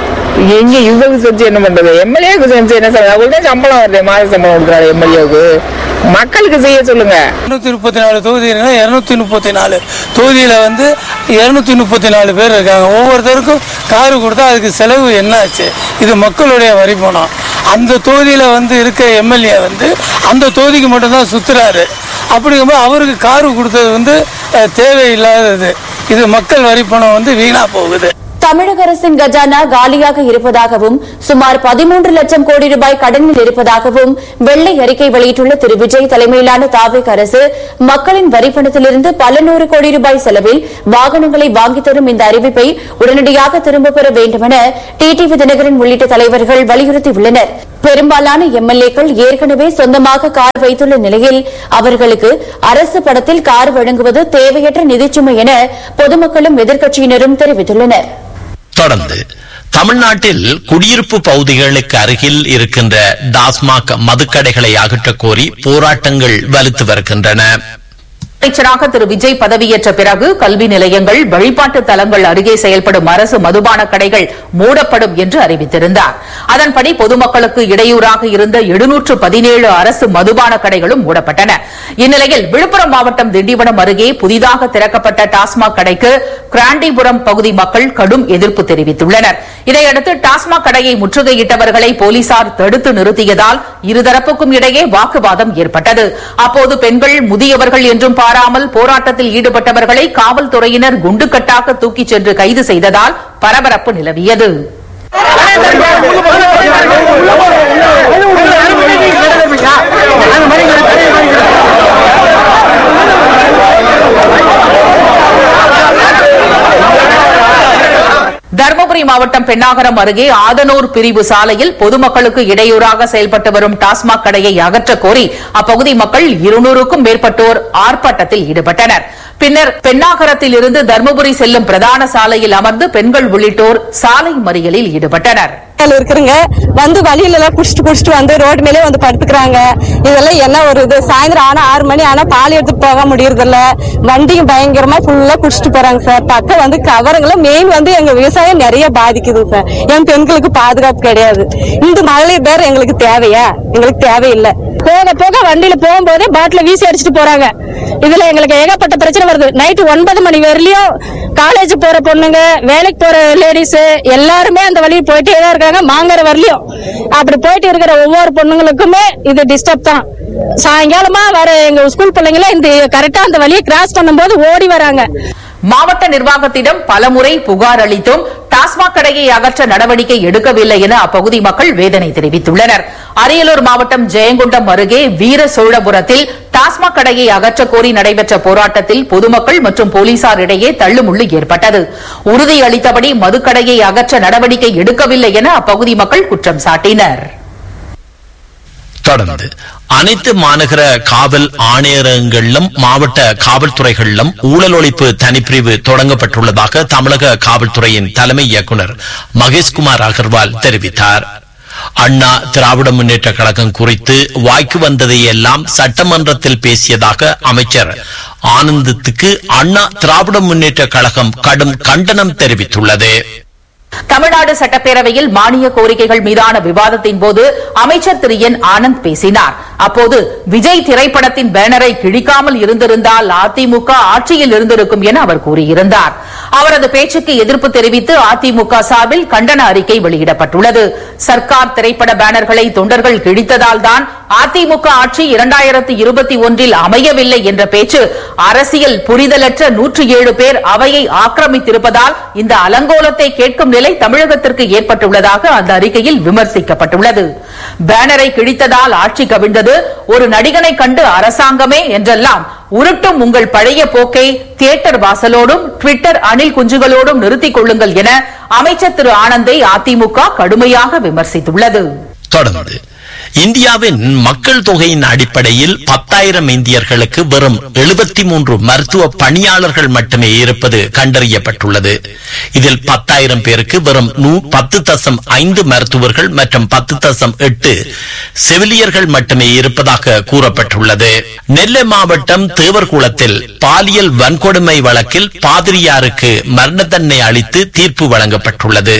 எங்க இவங்க செஞ்சு என்ன பண்றது எம்எல்ஏக்கு செஞ்சு என்ன சொல்றது அவங்களுக்கு தான் சம்பளம் வருது மாத சம்பளம் கொடுக்குறாரு எம்எல்ஏக்கு மக்களுக்கு செய்ய சொல்லுங்க
இருநூத்தி முப்பத்தி நாலு தொகுதினா இருநூத்தி முப்பத்தி நாலு தொகுதியில வந்து இருநூத்தி முப்பத்தி நாலு பேர் இருக்காங்க ஒவ்வொருத்தருக்கும் காரு கொடுத்தா அதுக்கு செலவு என்ன ஆச்சு இது மக்களுடைய வரி பணம் அந்த தொகுதியில வந்து இருக்க எம்எல்ஏ வந்து அந்த தொகுதிக்கு மட்டும்தான் சுத்துறாரு அப்படிங்கும்போது அவருக்கு காரு கொடுத்தது வந்து அஹ், தேவையில்லாதது இது மக்கள் வரி பணம் வந்து வீணா போகுது
தமிழக அரசின் கஜானா காலியாக இருப்பதாகவும் சுமார் பதிமூன்று லட்சம் கோடி ரூபாய் கடனில் இருப்பதாகவும் வெள்ளை அறிக்கை வெளியிட்டுள்ள திரு விஜய் தலைமையிலான தாவேக் அரசு மக்களின் வரிப்பணத்திலிருந்து பல நூறு கோடி ரூபாய் செலவில் வாகனங்களை வாங்கித் தரும் இந்த அறிவிப்பை உடனடியாக திரும்பப் பெற வேண்டுமென டிடிவி தினகரன் உள்ளிட்ட தலைவர்கள் வலியுறுத்தியுள்ளனர் பெரும்பாலான எம்எல்ஏக்கள் ஏற்கனவே சொந்தமாக கார் வைத்துள்ள நிலையில் அவர்களுக்கு அரசு படத்தில் கார் வழங்குவது தேவையற்ற நிதிச்சுமை என பொதுமக்களும் எதிர்க்கட்சியினரும் தெரிவித்துள்ளனர்
தொடர்ந்து தமிழ்நாட்டில் குடியிருப்பு பகுதிகளுக்கு அருகில் இருக்கின்ற டாஸ்மாக் மதுக்கடைகளை அகற்றக் கோரி போராட்டங்கள் வலுத்து வருகின்றன
அமைச்சராக திரு விஜய் பதவியேற்ற பிறகு கல்வி நிலையங்கள் வழிபாட்டு தலங்கள் அருகே செயல்படும் அரசு மதுபான கடைகள் மூடப்படும் என்று அறிவித்திருந்தார் அதன்படி பொதுமக்களுக்கு இடையூறாக இருந்த எழுநூற்று பதினேழு அரசு மதுபான கடைகளும் மூடப்பட்டன இந்நிலையில் விழுப்புரம் மாவட்டம் திண்டிவனம் அருகே புதிதாக திறக்கப்பட்ட டாஸ்மாக் கடைக்கு கிராண்டிபுரம் பகுதி மக்கள் கடும் எதிர்ப்பு தெரிவித்துள்ளனர் இதையடுத்து டாஸ்மாக் கடையை முற்றுகையிட்டவர்களை போலீசார் தடுத்து நிறுத்தியதால் இருதரப்புக்கும் இடையே வாக்குவாதம் ஏற்பட்டது அப்போது பெண்கள் முதியவர்கள் என்றும் பாராமல் போராட்டத்தில் ஈடுபட்டவர்களை காவல்துறையினர் குண்டுக்கட்டாக தூக்கிச் சென்று கைது செய்ததால் பரபரப்பு நிலவியது தருமபுரி மாவட்டம் பெண்ணாகரம் அருகே ஆதனூர் பிரிவு சாலையில் பொதுமக்களுக்கு இடையூறாக செயல்பட்டு வரும் டாஸ்மாக் கடையை அகற்றக் கோரி அப்பகுதி மக்கள் இருநூறுக்கும் மேற்பட்டோர் ஆர்ப்பாட்டத்தில் ஈடுபட்டனர் பின்னர் பெண்ணாகரத்தில் இருந்து தருமபுரி செல்லும் பிரதான சாலையில் அமர்ந்து பெண்கள் உள்ளிட்டோர் சாலை மறியலில் ஈடுபட்டனர்
மக்கள் இருக்கிறங்க வந்து வழியில எல்லாம் குடிச்சிட்டு குடிச்சிட்டு வந்து ரோடு மேலே வந்து படுத்துக்கிறாங்க இதெல்லாம் என்ன ஒரு இது சாயந்தரம் ஆனா ஆறு மணி ஆனா பால் எடுத்துட்டு போக முடியறது இல்ல வண்டியும் பயங்கரமா ஃபுல்லா குடிச்சிட்டு போறாங்க சார் பக்கம் வந்து கவருங்கள மெயின் வந்து எங்க விவசாயம் நிறைய பாதிக்குது சார் என் பெண்களுக்கு பாதுகாப்பு கிடையாது இந்த மகளிர் பேர் எங்களுக்கு தேவையா எங்களுக்கு தேவையில்லை போக போக வண்டியில போகும்போதே பாட்டில வீசி அடிச்சிட்டு போறாங்க இதுல எங்களுக்கு ஏகப்பட்ட பிரச்சனை வருது நைட்டு ஒன்பது மணி வரையிலும் காலேஜ் போற பொண்ணுங்க வேலைக்கு போற லேடிஸ் எல்லாருமே அந்த வழியை போயிட்டே தான் இருக்காங்க மாங்கர வரலையும் அப்படி போயிட்டு இருக்கிற ஒவ்வொரு பொண்ணுங்களுக்குமே இது டிஸ்டர்ப் தான் சாயங்காலமா வர எங்க ஸ்கூல் பிள்ளைங்கள இந்த கரெக்டா அந்த வழியை கிராஸ் பண்ணும்போது ஓடி வராங்க
மாவட்ட நிர்வாகத்திடம் பலமுறை புகார் அளித்தும் டாஸ்மாக் கடையை அகற்ற நடவடிக்கை எடுக்கவில்லை என அப்பகுதி மக்கள் வேதனை தெரிவித்துள்ளனர் அரியலூர் மாவட்டம் ஜெயங்கொண்டம் அருகே வீர சோழபுரத்தில் டாஸ்மாக் கடையை அகற்ற கோரி நடைபெற்ற போராட்டத்தில் பொதுமக்கள் மற்றும் போலீசார் இடையே தள்ளுமுள்ளு ஏற்பட்டது உறுதி அளித்தபடி மதுக்கடையை அகற்ற நடவடிக்கை எடுக்கவில்லை என அப்பகுதி மக்கள் குற்றம் சாட்டினர்
தொடர்ந்து அனைத்து மாநகர காவல் ஆணையரகங்களிலும் மாவட்ட காவல்துறைகளிலும் ஊழல் ஒழிப்பு தனிப்பிரிவு தொடங்கப்பட்டுள்ளதாக தமிழக காவல்துறையின் தலைமை இயக்குநர் மகேஷ்குமார் அகர்வால் தெரிவித்தார் அண்ணா திராவிட முன்னேற்ற கழகம் குறித்து வாய்க்கு வந்ததையெல்லாம் சட்டமன்றத்தில் பேசியதாக அமைச்சர் ஆனந்தத்துக்கு அண்ணா திராவிட முன்னேற்ற கழகம் கடும் கண்டனம் தெரிவித்துள்ளது
தமிழ்நாடு சட்டப்பேரவையில் மானிய கோரிக்கைகள் மீதான விவாதத்தின் போது அமைச்சர் திரு என் ஆனந்த் பேசினார் அப்போது விஜய் திரைப்படத்தின் பேனரை கிழிக்காமல் இருந்திருந்தால் அதிமுக ஆட்சியில் இருந்திருக்கும் என அவர் கூறியிருந்தார் அவரது பேச்சுக்கு எதிர்ப்பு தெரிவித்து அதிமுக சார்பில் கண்டன அறிக்கை வெளியிடப்பட்டுள்ளது சர்க்கார் திரைப்பட பேனர்களை தொண்டர்கள் கிழித்ததால் தான் அதிமுக ஆட்சி இரண்டாயிரத்து இருபத்தி ஒன்றில் அமையவில்லை என்ற பேச்சு அரசியல் புரிதலற்ற நூற்றி ஏழு பேர் அவையை ஆக்கிரமித்திருப்பதால் இந்த அலங்கோலத்தை கேட்கும் நிலை தமிழகத்திற்கு ஏற்பட்டுள்ளதாக அந்த அறிக்கையில் விமர்சிக்கப்பட்டுள்ளது பேனரை கிழித்ததால் ஆட்சி கவிழ்ந்தது ஒரு நடிகனை கண்டு அரசாங்கமே என்றெல்லாம் உருட்டும் உங்கள் பழைய போக்கை தியேட்டர் வாசலோடும் ட்விட்டர் அணில் குஞ்சுகளோடும் நிறுத்திக் கொள்ளுங்கள் என அமைச்சர் திரு ஆனந்தை அதிமுக கடுமையாக விமர்சித்துள்ளது
தொடர்ந்து இந்தியாவின் மக்கள் தொகையின் அடிப்படையில் பத்தாயிரம் இந்தியர்களுக்கு வெறும் எழுபத்தி மூன்று மருத்துவ பணியாளர்கள் மட்டுமே இருப்பது கண்டறியப்பட்டுள்ளது இதில் பத்தாயிரம் பேருக்கு வெறும் நூ பத்து தசம் ஐந்து மருத்துவர்கள் மற்றும் பத்து தசம் எட்டு செவிலியர்கள் மட்டுமே இருப்பதாக கூறப்பட்டுள்ளது நெல்லை மாவட்டம் தேவர்குளத்தில் பாலியல் வன்கொடுமை வழக்கில் பாதிரியாருக்கு மரண தண்டனை அளித்து தீர்ப்பு வழங்கப்பட்டுள்ளது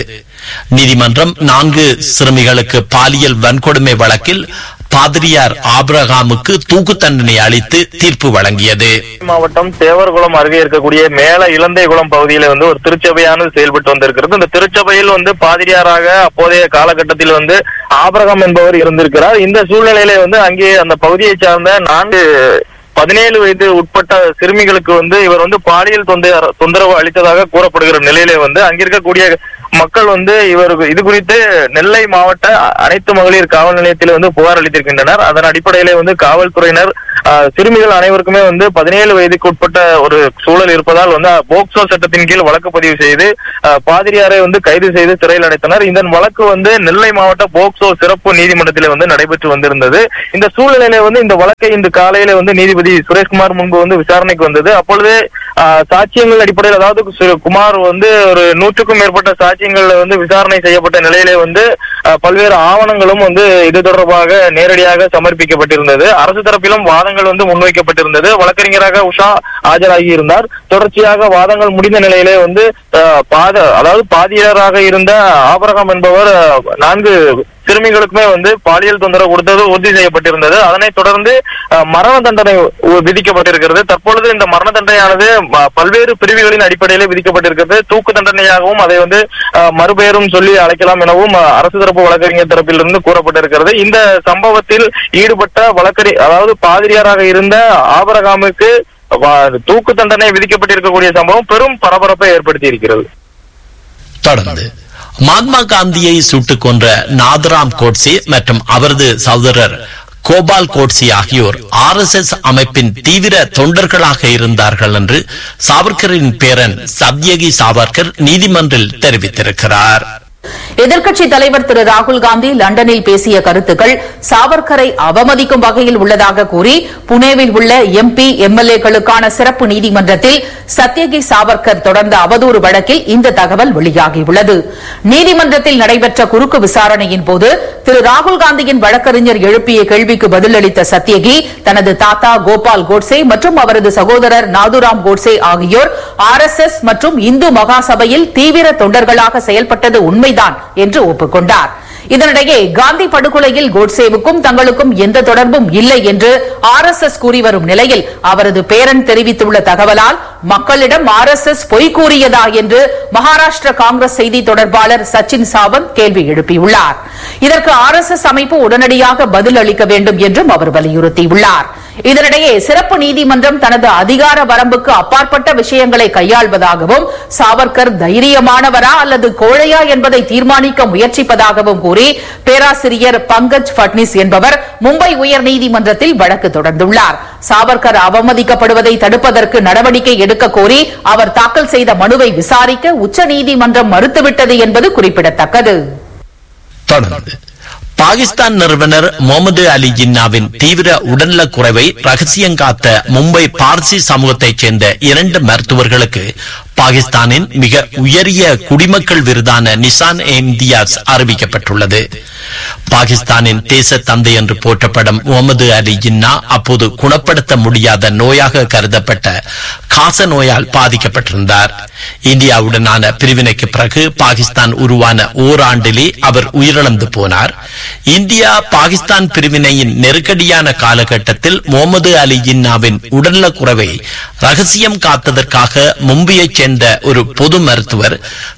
நீதிமன்றம் நான்கு சிறுமிகளுக்கு பாலியல் வன்கொடுமை வழக்கில் பாதிரியார் ஆபிரகாமுக்கு தூக்கு தண்டனை அளித்து தீர்ப்பு வழங்கியது
மாவட்டம் தேவர்குளம் அருகே இருக்கக்கூடிய மேல இலந்தைகுளம் பகுதியில வந்து ஒரு திருச்சபையானது செயல்பட்டு வந்திருக்கிறது இந்த திருச்சபையில் வந்து பாதிரியாராக அப்போதைய காலகட்டத்தில் வந்து ஆபிரகாம் என்பவர் இருந்திருக்கிறார் இந்த சூழ்நிலையில வந்து அங்கே அந்த பகுதியை சார்ந்த நான்கு பதினேழு வயது உட்பட்ட சிறுமிகளுக்கு வந்து இவர் வந்து பாலியல் தொந்தர தொந்தரவு அளித்ததாக கூறப்படுகிற நிலையிலே வந்து அங்கிருக்கக்கூடிய மக்கள் வந்து இவருக்கு இது குறித்து நெல்லை மாவட்ட அனைத்து மகளிர் காவல் நிலையத்தில் வந்து புகார் அளித்திருக்கின்றனர் அதன் அடிப்படையிலே வந்து காவல்துறையினர் ஆஹ், சிறுமிகள் அனைவருக்குமே வந்து பதினேழு வயதுக்கு உட்பட்ட ஒரு சூழல் இருப்பதால் வந்து போக்சோ சட்டத்தின் கீழ் வழக்கு பதிவு செய்து ஆஹ், பாதிரியாரை வந்து கைது செய்து சிறையில் அடைத்தனர் இந்த வழக்கு வந்து நெல்லை மாவட்ட போக்சோ சிறப்பு நீதிமன்றத்திலே வந்து நடைபெற்று வந்திருந்தது இந்த சூழ்நிலையில வந்து இந்த வழக்கை இன்று காலையில வந்து நீதிபதி சுரேஷ்குமார் முன்பு வந்து விசாரணைக்கு வந்தது அப்பொழுது ஆஹ், சாட்சியங்கள் அடிப்படையில் அதாவது சு- குமார் வந்து ஒரு நூற்றுக்கும் மேற்பட்ட சாட்சியங்கள்ல வந்து விசாரணை செய்யப்பட்ட நிலையிலே வந்து ஆஹ், பல்வேறு ஆவணங்களும் வந்து இது தொடர்பாக நேரடியாக சமர்ப்பிக்கப்பட்டிருந்தது அரசு தரப்பிலும் வாதங்கள் வந்து முன்வைக்கப்பட்டிருந்தது வழக்கறிஞராக உஷா ஆஜராகி இருந்தார் தொடர்ச்சியாக வாதங்கள் முடிந்த நிலையிலே வந்து ஆஹ், பாத அதாவது பாதியராக இருந்த ஆபரகம் என்பவர் ஆஹ், நான்கு சிறுமிகளுக்குமே வந்து பாலியல் தொந்தரவு கொடுத்தது உறுதி செய்யப்பட்டிருந்தது அதனைத் தொடர்ந்து அஹ், மரண தண்டனை உ- விதிக்கப்பட்டிருக்கிறது தற்பொழுது இந்த மரண தண்டனையானது ம- பல்வேறு பிரிவுகளின் அடிப்படையில் விதிக்கப்பட்டிருக்கிறது தூக்கு தண்டனையாகவும் அதை வந்து அஹ், மறுபெயரும் சொல்லி அழைக்கலாம் எனவும் அஹ், அரசு தரப்பு வழக்கறிஞர் தரப்பிலிருந்து கூறப்பட்டிருக்கிறது இந்த சம்பவத்தில் ஈடுபட்ட வழக்கறி அதாவது பாதிரியாராக இருந்த ஆபரகாமுக்கு வ- தூக்கு தண்டனை விதிக்கப்பட்டிருக்கக்கூடிய சம்பவம் பெரும் பரபரப்பை ஏற்படுத்தி இருக்கிறது
தொடர்ந்து மகாத்மா காந்தியை சுட்டுக் கொன்ற நாதராம் கோட்சே மற்றும் அவரது சகோதரர் கோபால் கோட்சே ஆகியோர் ஆர் எஸ் எஸ் அமைப்பின் தீவிர தொண்டர்களாக இருந்தார்கள் என்று சாவர்கரின் பேரன் சத்யகி சாவர்கர் நீதிமன்றில் தெரிவித்திருக்கிறார்
எதிர்க்கட்சி தலைவர் திரு ராகுல் காந்தி லண்டனில் பேசிய கருத்துக்கள் சாவர்கரை அவமதிக்கும் வகையில் உள்ளதாக கூறி புனேவில் உள்ள எம்பி எம்எல்ஏக்களுக்கான சிறப்பு நீதிமன்றத்தில் சத்யகி சாவர்கர் தொடர்ந்த அவதூறு வழக்கில் இந்த தகவல் வெளியாகியுள்ளது நீதிமன்றத்தில் நடைபெற்ற குறுக்கு விசாரணையின் போது திரு ராகுல் காந்தியின் வழக்கறிஞர் எழுப்பிய கேள்விக்கு பதிலளித்த சத்யகி தனது தாத்தா கோபால் கோட்சே மற்றும் அவரது சகோதரர் நாதுராம் கோட்சே ஆகியோர் ஆர் எஸ் எஸ் மற்றும் இந்து மகாசபையில் தீவிர தொண்டர்களாக செயல்பட்டது உண்மைதான் என்று ஒப்புக்கொண்டார் இதனிடையே காந்தி படுகொலையில் கோட்சேவுக்கும் தங்களுக்கும் எந்த தொடர்பும் இல்லை என்று ஆர் எஸ் எஸ் கூறி வரும் நிலையில் அவரது பேரன் தெரிவித்துள்ள தகவலால் மக்களிடம் ஆர் எஸ் எஸ் பொய் கூறியதா என்று மகாராஷ்டிர காங்கிரஸ் செய்தி தொடர்பாளர் சச்சின் சாவந்த் கேள்வி எழுப்பியுள்ளார் இதற்கு ஆர் எஸ் எஸ் அமைப்பு உடனடியாக பதில் அளிக்க வேண்டும் என்றும் அவர் வலியுறுத்தியுள்ளார் இதனிடையே சிறப்பு நீதிமன்றம் தனது அதிகார வரம்புக்கு அப்பாற்பட்ட விஷயங்களை கையாள்வதாகவும் சாவர்கர் தைரியமானவரா அல்லது கோழையா என்பதை தீர்மானிக்க முயற்சிப்பதாகவும் கூறி பேராசிரியர் பங்கஜ் பட்னிஸ் என்பவர் மும்பை உயர்நீதிமன்றத்தில் வழக்கு தொடர்ந்துள்ளார் சாவர்கர் அவமதிக்கப்படுவதை தடுப்பதற்கு நடவடிக்கை எடுக்க கோரி அவர் தாக்கல் செய்த மனுவை விசாரிக்க உச்சநீதிமன்றம் மறுத்துவிட்டது என்பது குறிப்பிடத்தக்கது
தொடர்ந்து பாகிஸ்தான் நிறுவனர் முகமது அலி ஜின்னாவின் தீவிர உடல்நலக் குறைவை ரகசியங்காத்த மும்பை பார்சி சமூகத்தைச் சேர்ந்த இரண்டு மருத்துவர்களுக்கு பாகிஸ்தானின் மிக உயரிய குடிமக்கள் விருதான நிசான் இம்தியாஸ் அறிவிக்கப்பட்டுள்ளது பாகிஸ்தானின் தேச தந்தை என்று போற்றப்படும் முகமது அலி ஜின்னா அப்போது குணப்படுத்த முடியாத நோயாக கருதப்பட்ட காச நோயால் பாதிக்கப்பட்டிருந்தார் இந்தியாவுடனான பிரிவினைக்கு பிறகு பாகிஸ்தான் உருவான ஓராண்டிலே அவர் உயிரிழந்து போனார் இந்தியா பாகிஸ்தான் பிரிவினையின் நெருக்கடியான காலகட்டத்தில் முகமது அலி ஜின்னாவின் உடல்நலக் குறைவை ரகசியம் காத்ததற்காக மும்பையைச் சேர்ந்த ஒரு பொது மருத்துவர்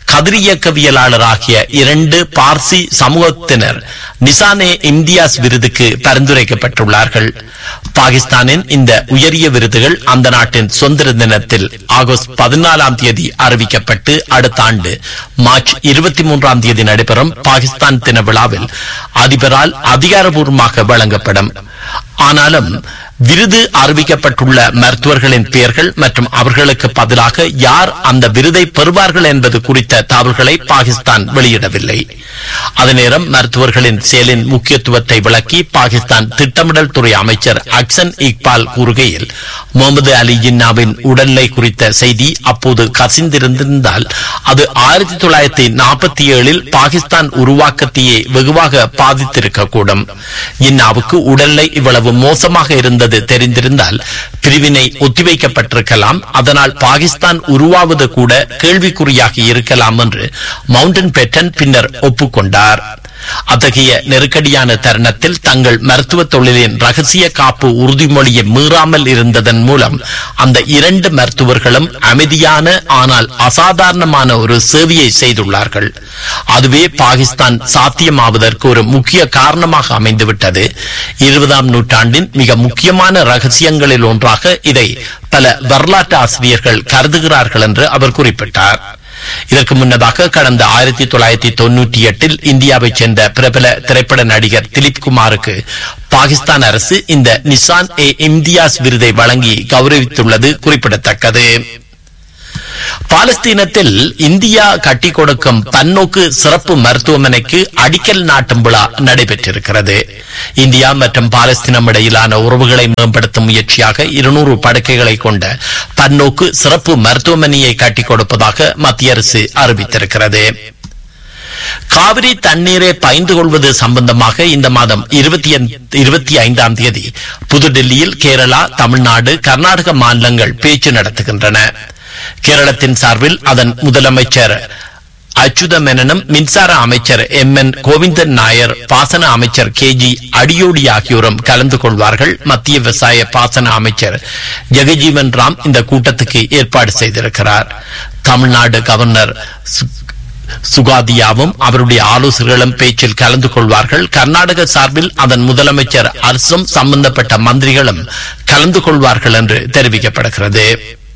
கதிரியக்கவியலாளராகிய இரண்டு பார்சி சமூகத்தினர் நிசானே இம்தியாஸ் விருதுக்கு பரிந்துரைக்கப்பட்டுள்ளார்கள் பாகிஸ்தானின் இந்த உயரிய விருதுகள் அந்த நாட்டின் சுதந்திர தினத்தில் ஆகஸ்ட் பதினாலாம் தேதி அறிவிக்கப்பட்டு அடுத்த ஆண்டு மார்ச் இருபத்தி மூன்றாம் தேதி நடைபெறும் பாகிஸ்தான் தின விழாவில் அதிபரால் அதிகாரபூர்வமாக வழங்கப்படும் ஆனாலும் விருது அறிவிக்கப்பட்டுள்ள மருத்துவர்களின் பெயர்கள் மற்றும் அவர்களுக்கு பதிலாக யார் அந்த விருதை பெறுவார்கள் என்பது குறித்த தகவல்களை பாகிஸ்தான் வெளியிடவில்லை அதே நேரம் மருத்துவர்களின் செயலின் முக்கியத்துவத்தை விளக்கி பாகிஸ்தான் திட்டமிடல் துறை அமைச்சர் அக்சன் இக்பால் கூறுகையில் முகமது அலி ஜின்னாவின் உடல்நிலை குறித்த செய்தி அப்போது கசிந்திருந்திருந்தால் அது ஆயிரத்தி தொள்ளாயிரத்தி நாற்பத்தி ஏழில் பாகிஸ்தான் உருவாக்கத்தையே வெகுவாக பாதித்திருக்கக்கூடும் ஜின்னாவுக்கு உடல்நிலை இவ்வளவு மோசமாக இருந்தது தெரிந்திருந்தால் பிரிவினை ஒத்திவைக்கப்பட்டிருக்கலாம் அதனால் பாகிஸ்தான் உருவாவது கூட கேள்விக்குறியாகி இருக்கலாம் என்று மவுண்டன் பேட்டன் பின்னர் ஒப்புக்கொண்டார் அத்தகைய நெருக்கடியான தருணத்தில் தங்கள் மருத்துவ தொழிலின் ரகசிய காப்பு உறுதிமொழியை மீறாமல் இருந்ததன் மூலம் அந்த இரண்டு மருத்துவர்களும் அமைதியான ஆனால் அசாதாரணமான ஒரு சேவையை செய்துள்ளார்கள் அதுவே பாகிஸ்தான் சாத்தியமாவதற்கு ஒரு முக்கிய காரணமாக அமைந்துவிட்டது இருபதாம் நூற்றாண்டின் மிக முக்கியமான ரகசியங்களில் ஒன்றாக இதை பல வரலாற்று ஆசிரியர்கள் கருதுகிறார்கள் என்று அவர் குறிப்பிட்டார் இதற்கு முன்னதாக கடந்த ஆயிரத்தி தொள்ளாயிரத்தி தொன்னூற்றி எட்டில் இந்தியாவைச் சேர்ந்த பிரபல திரைப்பட நடிகர் திலீப் குமாருக்கு பாகிஸ்தான் அரசு இந்த நிசான் ஏ இம்தியாஸ் விருதை வழங்கி கௌரவித்துள்ளது குறிப்பிடத்தக்கது பாலஸ்தீனத்தில் இந்தியா கட்டிக் கொடுக்கும் பன்னோக்கு சிறப்பு மருத்துவமனைக்கு அடிக்கல் நாட்டும் விழா நடைபெற்றிருக்கிறது இந்தியா மற்றும் பாலஸ்தீனம் இடையிலான உறவுகளை மேம்படுத்தும் முயற்சியாக இருநூறு படுக்கைகளை கொண்ட பன்னோக்கு சிறப்பு மருத்துவமனையை கட்டிக் கொடுப்பதாக மத்திய அரசு அறிவித்திருக்கிறது காவிரி தண்ணீரை பயந்து கொள்வது சம்பந்தமாக இந்த மாதம் இருபத்தி இருபத்தி ஐந்தாம் தேதி புதுடெல்லியில் கேரளா தமிழ்நாடு கர்நாடக மாநிலங்கள் பேச்சு நடத்துகின்றன கேரளத்தின் சார்பில் அதன் முதலமைச்சர் அச்சுத மேனனும் மின்சார அமைச்சர் எம் என் கோவிந்தன் நாயர் பாசன அமைச்சர் கே ஜி அடியோடி ஆகியோரும் கலந்து கொள்வார்கள் மத்திய விவசாய பாசன அமைச்சர் ஜெகஜீவன் ராம் இந்த கூட்டத்துக்கு ஏற்பாடு செய்திருக்கிறார் தமிழ்நாடு கவர்னர் சு- சுகாதியாவும் அவருடைய ஆலோசகர்களும் பேச்சில் கலந்து கொள்வார்கள் கர்நாடக சார்பில் அதன் முதலமைச்சர் அரசும் சம்பந்தப்பட்ட மந்திரிகளும் கலந்து கொள்வார்கள் என்று தெரிவிக்கப்படுகிறது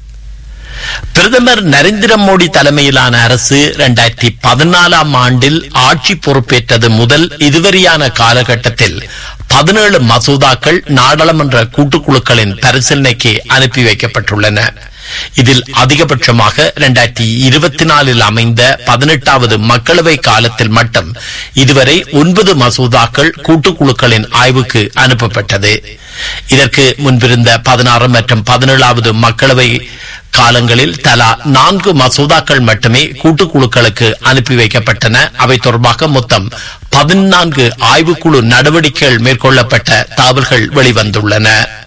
பிரதமர் நரேந்திர மோடி தலைமையிலான அரசு இரண்டாயிரத்தி பதினாலாம் ஆண்டில் ஆட்சி பொறுப்பேற்றது முதல் இதுவரையான காலகட்டத்தில் பதினேழு மசோதாக்கள் நாடாளுமன்ற கூட்டுக்குழுக்களின் பரிசீலனைக்கு அனுப்பி வைக்கப்பட்டுள்ளன இதில் அதிகபட்சமாக இரண்டாயிரத்தி இருபத்தி நாலில் அமைந்த பதினெட்டாவது மக்களவை காலத்தில் மட்டும் இதுவரை ஒன்பது மசோதாக்கள் கூட்டுக்குழுக்களின் ஆய்வுக்கு அனுப்பப்பட்டது இதற்கு முன்பிருந்த பதினாறு மற்றும் பதினேழாவது மக்களவை காலங்களில் தலா நான்கு மசோதாக்கள் மட்டுமே கூட்டுக்குழுக்களுக்கு அனுப்பி வைக்கப்பட்டன அவை தொடர்பாக மொத்தம் பதினான்கு ஆய்வுக்குழு நடவடிக்கைகள் மேற்கொள்ளப்பட்ட தகவல்கள் வெளிவந்துள்ளன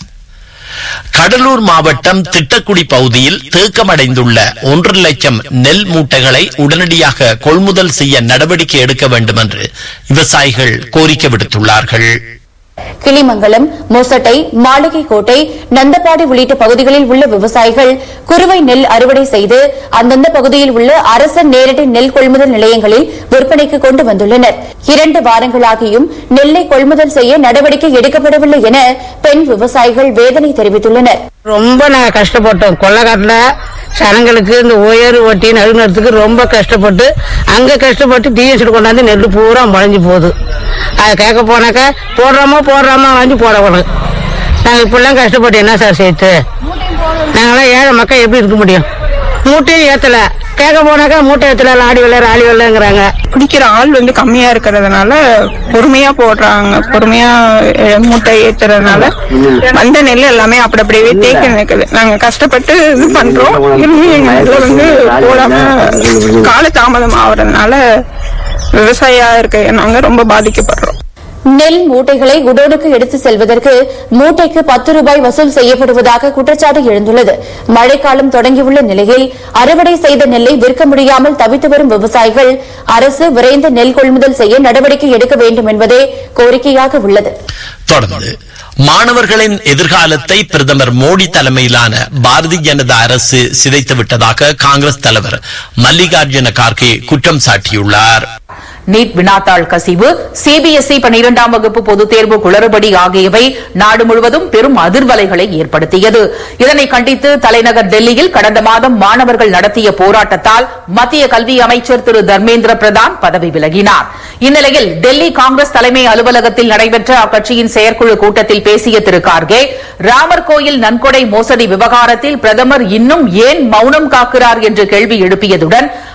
கடலூர் மாவட்டம் திட்டக்குடி பகுதியில் தேக்கமடைந்துள்ள ஒன்றரை லட்சம் நெல் மூட்டைகளை உடனடியாக கொள்முதல் செய்ய நடவடிக்கை எடுக்க வேண்டும் என்று விவசாயிகள் கோரிக்கை விடுத்துள்ளார்கள்
கிளிமங்கலம் மொசட்டை மாளிகை கோட்டை நந்தப்பாடி உள்ளிட்ட பகுதிகளில் உள்ள விவசாயிகள் குறுவை நெல் அறுவடை செய்து அந்தந்த பகுதியில் உள்ள அரசு நேரடி நெல் கொள்முதல் நிலையங்களில் விற்பனைக்கு கொண்டு வந்துள்ளனர் இரண்டு வாரங்களாகியும் நெல்லை கொள்முதல் செய்ய நடவடிக்கை எடுக்கப்படவில்லை என பெண் விவசாயிகள் வேதனை தெரிவித்துள்ளனர்
ரொம்ப நாங்கள் கஷ்டப்பட்டோம் கொள்ளக்காட்டில் சனங்களுக்கு இந்த உயர் ஒட்டி நடுநடுறதுக்கு ரொம்ப கஷ்டப்பட்டு அங்கே கஷ்டப்பட்டு டிஎஸ்டி கொண்டாந்து நெல் பூரா முளைஞ்சு போகுது அதை கேட்க போனாக்கா போடுறோமா போடுறோமா வாங்கி போடணும் நாங்கள் இப்படிலாம் கஷ்டப்பட்டு என்ன சார் சேர்த்து நாங்களாம் ஏழை மக்கள் எப்படி இருக்க முடியும் மூட்டையும் ஏற்றல கேட்க போனாக்கா மூட்டை ஏற்றல ஆடி வெள்ளார் ஆடி வெள்ளைங்கிறாங்க
குடிக்கிற ஆள் வந்து கம்மியா இருக்கிறதுனால பொறுமையா போடுறாங்க பொறுமையா அஹ், மூட்டை ஏத்துறதுனால வந்த நெல் எல்லாமே அப்படி அப்படியே தேக்க நிற்குது நாங்க கஷ்டப்பட்டு இது பண்றோம் இன்னும் எங்க இதுல வந்து போடாம கால தாமதம் ஆகுறதுனால விவசாயியா இருக்க நாங்க ரொம்ப பாதிக்கப்படுறோம்
நெல் மூட்டைகளை குடோனுக்கு எடுத்து செல்வதற்கு மூட்டைக்கு பத்து ரூபாய் வசூல் செய்யப்படுவதாக குற்றச்சாட்டு எழுந்துள்ளது மழைக்காலம் தொடங்கியுள்ள நிலையில் அறுவடை செய்த நெல்லை விற்க முடியாமல் தவித்து வரும் விவசாயிகள் அரசு விரைந்து நெல் கொள்முதல் செய்ய நடவடிக்கை எடுக்க வேண்டும் என்பதே கோரிக்கையாக உள்ளது
தொடர்ந்து மாணவர்களின் எதிர்காலத்தை பிரதமர் மோடி தலைமையிலான பாரதிய ஜனதா அரசு சிதைத்து விட்டதாக காங்கிரஸ் தலைவர் மல்லிகார்ஜுன கார்கே குற்றம் சாட்டியுள்ளார்
நீட் வினாத்தாள் கசிவு சிபிஎஸ்இ பனிரெண்டாம் வகுப்பு பொதுத் தேர்வு குளறுபடி ஆகியவை நாடு முழுவதும் பெரும் அதிர்வலைகளை ஏற்படுத்தியது இதனை கண்டித்து தலைநகர் டெல்லியில் கடந்த மாதம் மாணவர்கள் நடத்திய போராட்டத்தால் மத்திய கல்வி அமைச்சர் திரு தர்மேந்திர பிரதான் பதவி விலகினார் இந்நிலையில் டெல்லி காங்கிரஸ் தலைமை அலுவலகத்தில் நடைபெற்ற அக்கட்சியின் செயற்குழு கூட்டத்தில் பேசிய திரு கார்கே ராமர் கோயில் நன்கொடை மோசடி விவகாரத்தில் பிரதமர் இன்னும் ஏன் மௌனம் காக்கிறார் என்று கேள்வி எழுப்பியதுடன்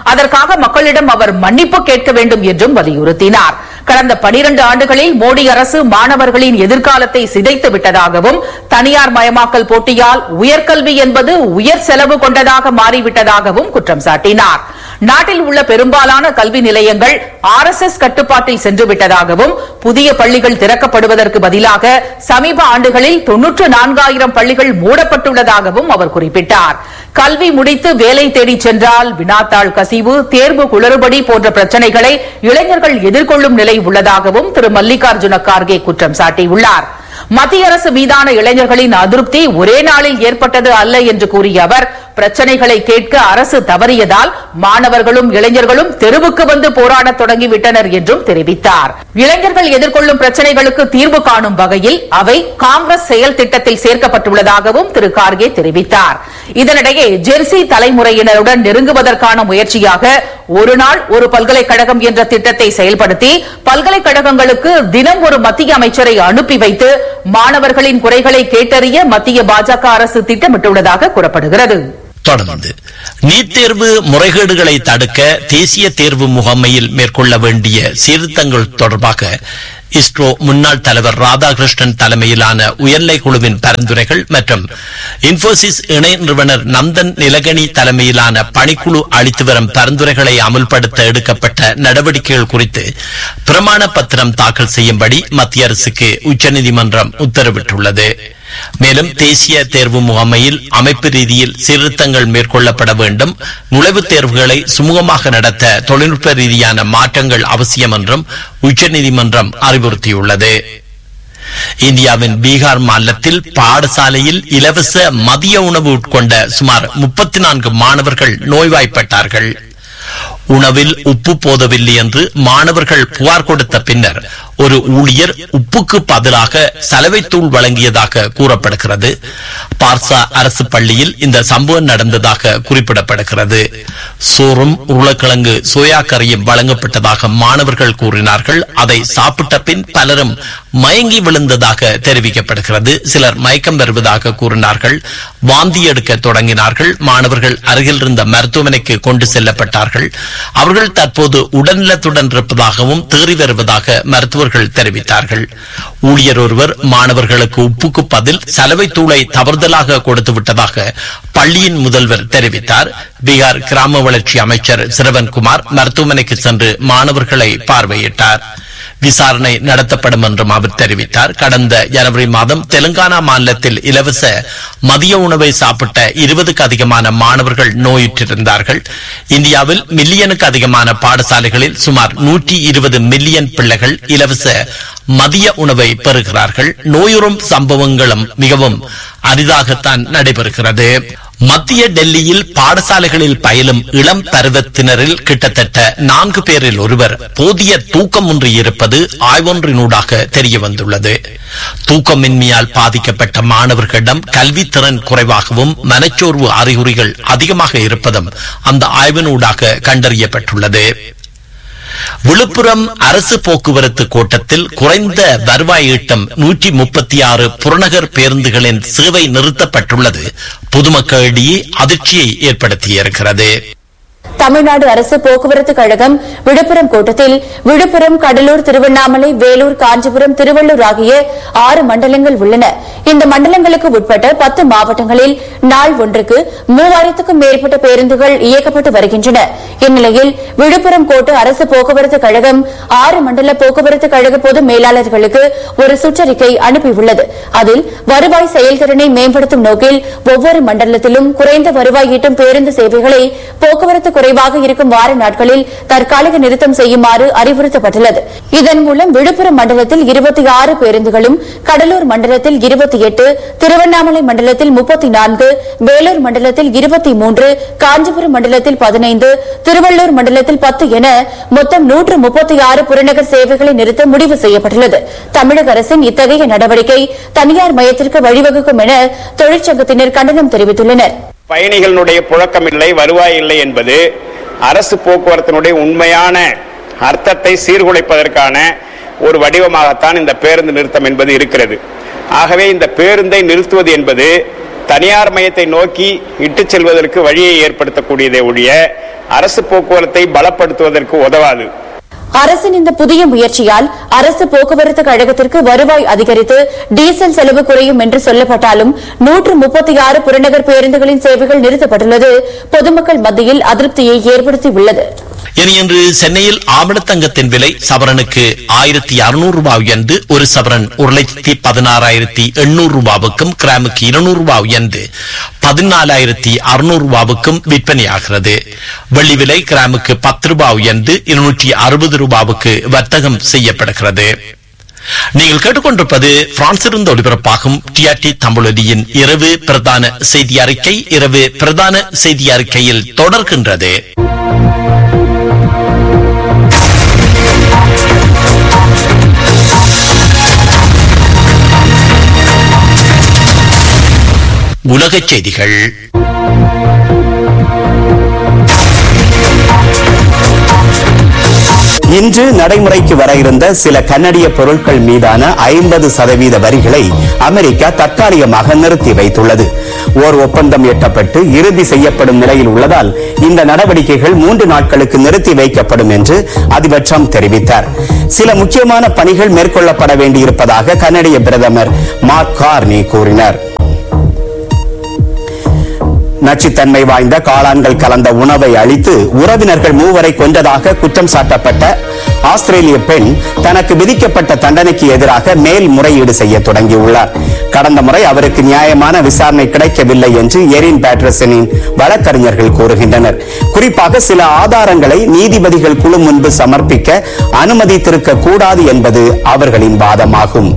அதற்காக மக்களிடம் அவர் மன்னிப்பு கேட்க வேண்டும் என்றும் வலியுறுத்தினார் கடந்த 12 ஆண்டுகளில் மோடி அரசு மாணவர்களின் எதிர்காலத்தை சிதைத்து விட்டதாகவும் தனியார் மயமாக்கல் போட்டியால் உயர்கல்வி என்பது உயர் செலவு கொண்டதாக மாறிவிட்டதாகவும் குற்றம் சாட்டினார் நாட்டில் உள்ள பெரும்பாலான கல்வி நிலையங்கள் ஆர் எஸ் எஸ் கட்டுப்பாட்டில் சென்று விட்டதாகவும் புதிய பள்ளிகள் திறக்கப்படுவதற்கு பதிலாக சமீப ஆண்டுகளில் தொன்னூற்று நான்காயிரம் பள்ளிகள் மூடப்பட்டுள்ளதாகவும் அவர் குறிப்பிட்டார் கல்வி முடித்து வேலை தேடி சென்றால் வினாத்தாள் கசிவு தேர்வு குளறுபடி போன்ற பிரச்சனைகளை இளைஞர்கள் எதிர்கொள்ளும் நிலை உள்ளதாகவும் திரு மல்லிகார்ஜுன கார்கே குற்றம் சாட்டியுள்ளார் மத்திய அரசு மீதான இளைஞர்களின் அதிருப்தி ஒரே நாளில் ஏற்பட்டது அல்ல என்று கூறிய அவர் பிரச்சனைகளை கேட்க அரசு தவறியதால் மாணவர்களும் இளைஞர்களும் தெருவுக்கு வந்து போராடத் தொடங்கிவிட்டனர் என்றும் தெரிவித்தார் இளைஞர்கள் எதிர்கொள்ளும் பிரச்சனைகளுக்கு தீர்வு காணும் வகையில் அவை காங்கிரஸ் செயல் திட்டத்தில் சேர்க்கப்பட்டுள்ளதாகவும் திரு கார்கே தெரிவித்தார் இதனிடையே ஜெர்சி தலைமுறையினருடன் நெருங்குவதற்கான முயற்சியாக ஒரு நாள் ஒரு பல்கலைக்கழகம் என்ற திட்டத்தை செயல்படுத்தி பல்கலைக்கழகங்களுக்கு தினம் ஒரு மத்திய அமைச்சரை அனுப்பி வைத்து மாணவர்களின் குறைகளை கேட்டறிய மத்திய பாஜக அரசு திட்டமிட்டுள்ளதாக கூறப்படுகிறது
தொடர்ந்து நீட் தேர்வு முறைகேடுகளை தடுக்க தேசிய தேர்வு முகமையில் மேற்கொள்ள வேண்டிய சீர்திருத்தங்கள் தொடர்பாக இஸ்ரோ முன்னாள் தலைவர் ராதாகிருஷ்ணன் தலைமையிலான உயர்நிலை குழுவின் பரிந்துரைகள் மற்றும் இன்போசிஸ் இணை நிறுவனர் நந்தன் நிலகணி தலைமையிலான பணிக்குழு அளித்து வரும் பரிந்துரைகளை அமல்படுத்த எடுக்கப்பட்ட நடவடிக்கைகள் குறித்து பிரமாண பத்திரம் தாக்கல் செய்யும்படி மத்திய அரசுக்கு உச்சநீதிமன்றம் உத்தரவிட்டுள்ளது மேலும் தேசிய தேர்வு முகமையில் அமைப்பு ரீதியில் சீர்திருத்தங்கள் மேற்கொள்ளப்பட வேண்டும் நுழைவுத் தேர்வுகளை சுமூகமாக நடத்த தொழில்நுட்ப ரீதியான மாற்றங்கள் அவசியம் என்றும் உச்சநீதிமன்றம் அறிவுறுத்தியுள்ளது இந்தியாவின் பீகார் மாநிலத்தில் பாடசாலையில் இலவச மதிய உணவு உட்கொண்ட சுமார் முப்பத்தி நான்கு மாணவர்கள் நோய்வாய்ப்பட்டார்கள் உணவில் உப்பு போதவில்லை என்று மாணவர்கள் புகார் கொடுத்த பின்னர் ஒரு ஊழியர் உப்புக்கு பதிலாக சலவைத்தூள் வழங்கியதாக கூறப்படுகிறது பார்சா அரசு பள்ளியில் இந்த சம்பவம் நடந்ததாக குறிப்பிடப்படுகிறது சோறும் உருளைக்கிழங்கு சோயா கறியும் வழங்கப்பட்டதாக மாணவர்கள் கூறினார்கள் அதை சாப்பிட்ட பின் பலரும் மயங்கி விழுந்ததாக தெரிவிக்கப்படுகிறது சிலர் மயக்கம் வருவதாக கூறினார்கள் வாந்தி எடுக்க தொடங்கினார்கள் மாணவர்கள் அருகில் இருந்த மருத்துவமனைக்கு கொண்டு செல்லப்பட்டார்கள் அவர்கள் தற்போது உடல்நலத்துடன் இருப்பதாகவும் தேறி வருவதாக மருத்துவர்கள் தெரிவித்தார்கள் ஊழியர் ஒருவர் மாணவர்களுக்கு உப்புக்கு பதில் சலவை தூளை தவறுதலாக கொடுத்து விட்டதாக பள்ளியின் முதல்வர் தெரிவித்தார் பீகார் கிராம வளர்ச்சி அமைச்சர் சிரவன்குமார் மருத்துவமனைக்கு சென்று மாணவர்களை பார்வையிட்டார் விசாரணை நடத்தப்படும் என்றும் அவர் தெரிவித்தார் கடந்த ஜனவரி மாதம் தெலுங்கானா மாநிலத்தில் இலவச மதிய உணவை சாப்பிட்ட இருபதுக்கு அதிகமான மாணவர்கள் நோயுற்றிருந்தார்கள் இந்தியாவில் மில்லியனுக்கு அதிகமான பாடசாலைகளில் சுமார் நூற்றி இருபது மில்லியன் பிள்ளைகள் இலவச மதிய உணவை பெறுகிறார்கள் நோயுறும் சம்பவங்களும் மிகவும் அரிதாகத்தான் நடைபெறுகிறது மத்திய டெல்லியில் பாடசாலைகளில் பயிலும் இளம் பருவத்தினரில் கிட்டத்தட்ட நான்கு பேரில் ஒருவர் போதிய தூக்கமின்றி இருப்பது ஆய்வொன்றினூடாக தெரிய வந்துள்ளது தூக்கமின்மையால் பாதிக்கப்பட்ட மாணவர்களிடம் கல்வித்திறன் குறைவாகவும் மனச்சோர்வு அறிகுறிகள் அதிகமாக இருப்பதும் அந்த ஆய்வினூடாக கண்டறியப்பட்டுள்ளது விழுப்புரம் அரசு போக்குவரத்து கோட்டத்தில் குறைந்த வருவாய் ஈட்டம் நூற்றி முப்பத்தி ஆறு புறநகர் பேருந்துகளின் சேவை நிறுத்தப்பட்டுள்ளது பொதுமக்களிடையே அதிர்ச்சியை ஏற்படுத்தியிருக்கிறது
தமிழ்நாடு அரசு போக்குவரத்து கழகம் விழுப்புரம் கோட்டத்தில் விழுப்புரம் கடலூர் திருவண்ணாமலை வேலூர் காஞ்சிபுரம் திருவள்ளூர் ஆகிய ஆறு மண்டலங்கள் உள்ளன இந்த மண்டலங்களுக்கு உட்பட்ட பத்து மாவட்டங்களில் நாள் ஒன்றுக்கு மூவாயிரத்துக்கும் மேற்பட்ட பேருந்துகள் இயக்கப்பட்டு வருகின்றன இந்நிலையில் விழுப்புரம் கோட்ட அரசு போக்குவரத்து கழகம் ஆறு மண்டல போக்குவரத்து கழக பொது மேலாளர்களுக்கு ஒரு சுற்றறிக்கை அனுப்பியுள்ளது அதில் வருவாய் செயல்திறனை மேம்படுத்தும் நோக்கில் ஒவ்வொரு மண்டலத்திலும் குறைந்த வருவாய் ஈட்டும் பேருந்து சேவைகளை போக்குவரத்து குறைவாக இருக்கும் வார நாட்களில் தற்காலிக நிறுத்தம் செய்யுமாறு அறிவுறுத்தப்பட்டுள்ளது இதன் மூலம் விழுப்புரம் மண்டலத்தில் இருபத்தி ஆறு பேருந்துகளும் கடலூர் மண்டலத்தில் இருபத்தி எட்டு திருவண்ணாமலை மண்டலத்தில் முப்பத்தி நான்கு வேலூர் மண்டலத்தில் இருபத்தி மூன்று காஞ்சிபுரம் மண்டலத்தில் பதினைந்து திருவள்ளூர் மண்டலத்தில் பத்து என மொத்தம் நூற்று முப்பத்தி ஆறு புறநகர் சேவைகளை நிறுத்த முடிவு செய்யப்பட்டுள்ளது தமிழக அரசின் இத்தகைய நடவடிக்கை தனியார் மயத்திற்கு வழிவகுக்கும் என தொழிற்சங்கத்தினர் கண்டனம் தெரிவித்துள்ளனர்
பயணிகளுடைய புழக்கம் இல்லை வருவாய் இல்லை என்பது அரசு போக்குவரத்தினுடைய உண்மையான அர்த்தத்தை சீர்குலைப்பதற்கான ஒரு வடிவமாகத்தான் இந்த பேருந்து நிறுத்தம் என்பது இருக்கிறது ஆகவே இந்த பேருந்தை நிறுத்துவது என்பது தனியார் மயத்தை நோக்கி இட்டுச் செல்வதற்கு வழியை ஏற்படுத்தக்கூடியதை ஒழிய அரசு போக்குவரத்தை பலப்படுத்துவதற்கு உதவாது
அரசின் இந்த புதிய முயற்சியால் அரசு போக்குவரத்து கழகத்திற்கு வருவாய் அதிகரித்து டீசல் செலவு குறையும் என்று சொல்லப்பட்டாலும் நூற்று முப்பத்தி ஆறு புறநகர் பேருந்துகளின் சேவைகள் நிறுத்தப்பட்டுள்ளது பொதுமக்கள் மத்தியில் அதிருப்தியை ஏற்படுத்தியுள்ளது
இனி இன்று சென்னையில் ஆமணத்தங்கத்தின் விலை சவரனுக்கு ஆயிரத்தி அறுநூறு ரூபாய் உயர்ந்து ஒரு சவரன் ஒரு லட்சத்தி பதினாறாயிரத்தி எண்ணூறு ரூபாவுக்கும் கிராமுக்கு இருநூறு ரூபாய் உயர்ந்து பதினாலாயிரத்தி அறுநூறு ரூபாவுக்கும் விற்பனையாகிறது வெள்ளி விலை கிராமுக்கு பத்து ரூபாய் உயர்ந்து இருநூற்றி அறுபது ரூபாவுக்கு வர்த்தகம் செய்யப்படுகிறது நீங்கள் கேட்டுக்கொண்டிருப்பது பிரான்சிலிருந்து ஒளிபரப்பாகும் டிஆர்டி தமிழொலியின் இரவு பிரதான செய்தி அறிக்கை இரவு பிரதான செய்தி அறிக்கையில் தொடர்கின்றது உலகச் செய்திகள்
இன்று நடைமுறைக்கு வர இருந்த சில கன்னடிய பொருட்கள் மீதான ஐம்பது சதவீத வரிகளை அமெரிக்கா தற்காலிகமாக நிறுத்தி வைத்துள்ளது ஓர் ஒப்பந்தம் எட்டப்பட்டு இறுதி செய்யப்படும் நிலையில் உள்ளதால் இந்த நடவடிக்கைகள் மூன்று நாட்களுக்கு நிறுத்தி வைக்கப்படும் என்று அதிபர் ட்ரம்ப் தெரிவித்தார் சில முக்கியமான பணிகள் மேற்கொள்ளப்பட வேண்டியிருப்பதாக கன்னடிய பிரதமர் மார்க் கார்னி கூறினார் நச்சுத்தன்மை வாய்ந்த காளான்கள் கலந்த உணவை அளித்து உறவினர்கள் மூவரை கொன்றதாக குற்றம் சாட்டப்பட்ட ஆஸ்திரேலிய பெண் தனக்கு விதிக்கப்பட்ட தண்டனைக்கு எதிராக மேல்முறையீடு செய்ய தொடங்கியுள்ளார் கடந்த முறை அவருக்கு நியாயமான விசாரணை கிடைக்கவில்லை என்று எரின் பேட்ரசனின் வழக்கறிஞர்கள் கூறுகின்றனர் குறிப்பாக சில ஆதாரங்களை நீதிபதிகள் குழு முன்பு சமர்ப்பிக்க அனுமதித்திருக்க கூடாது என்பது அவர்களின் வாதமாகும்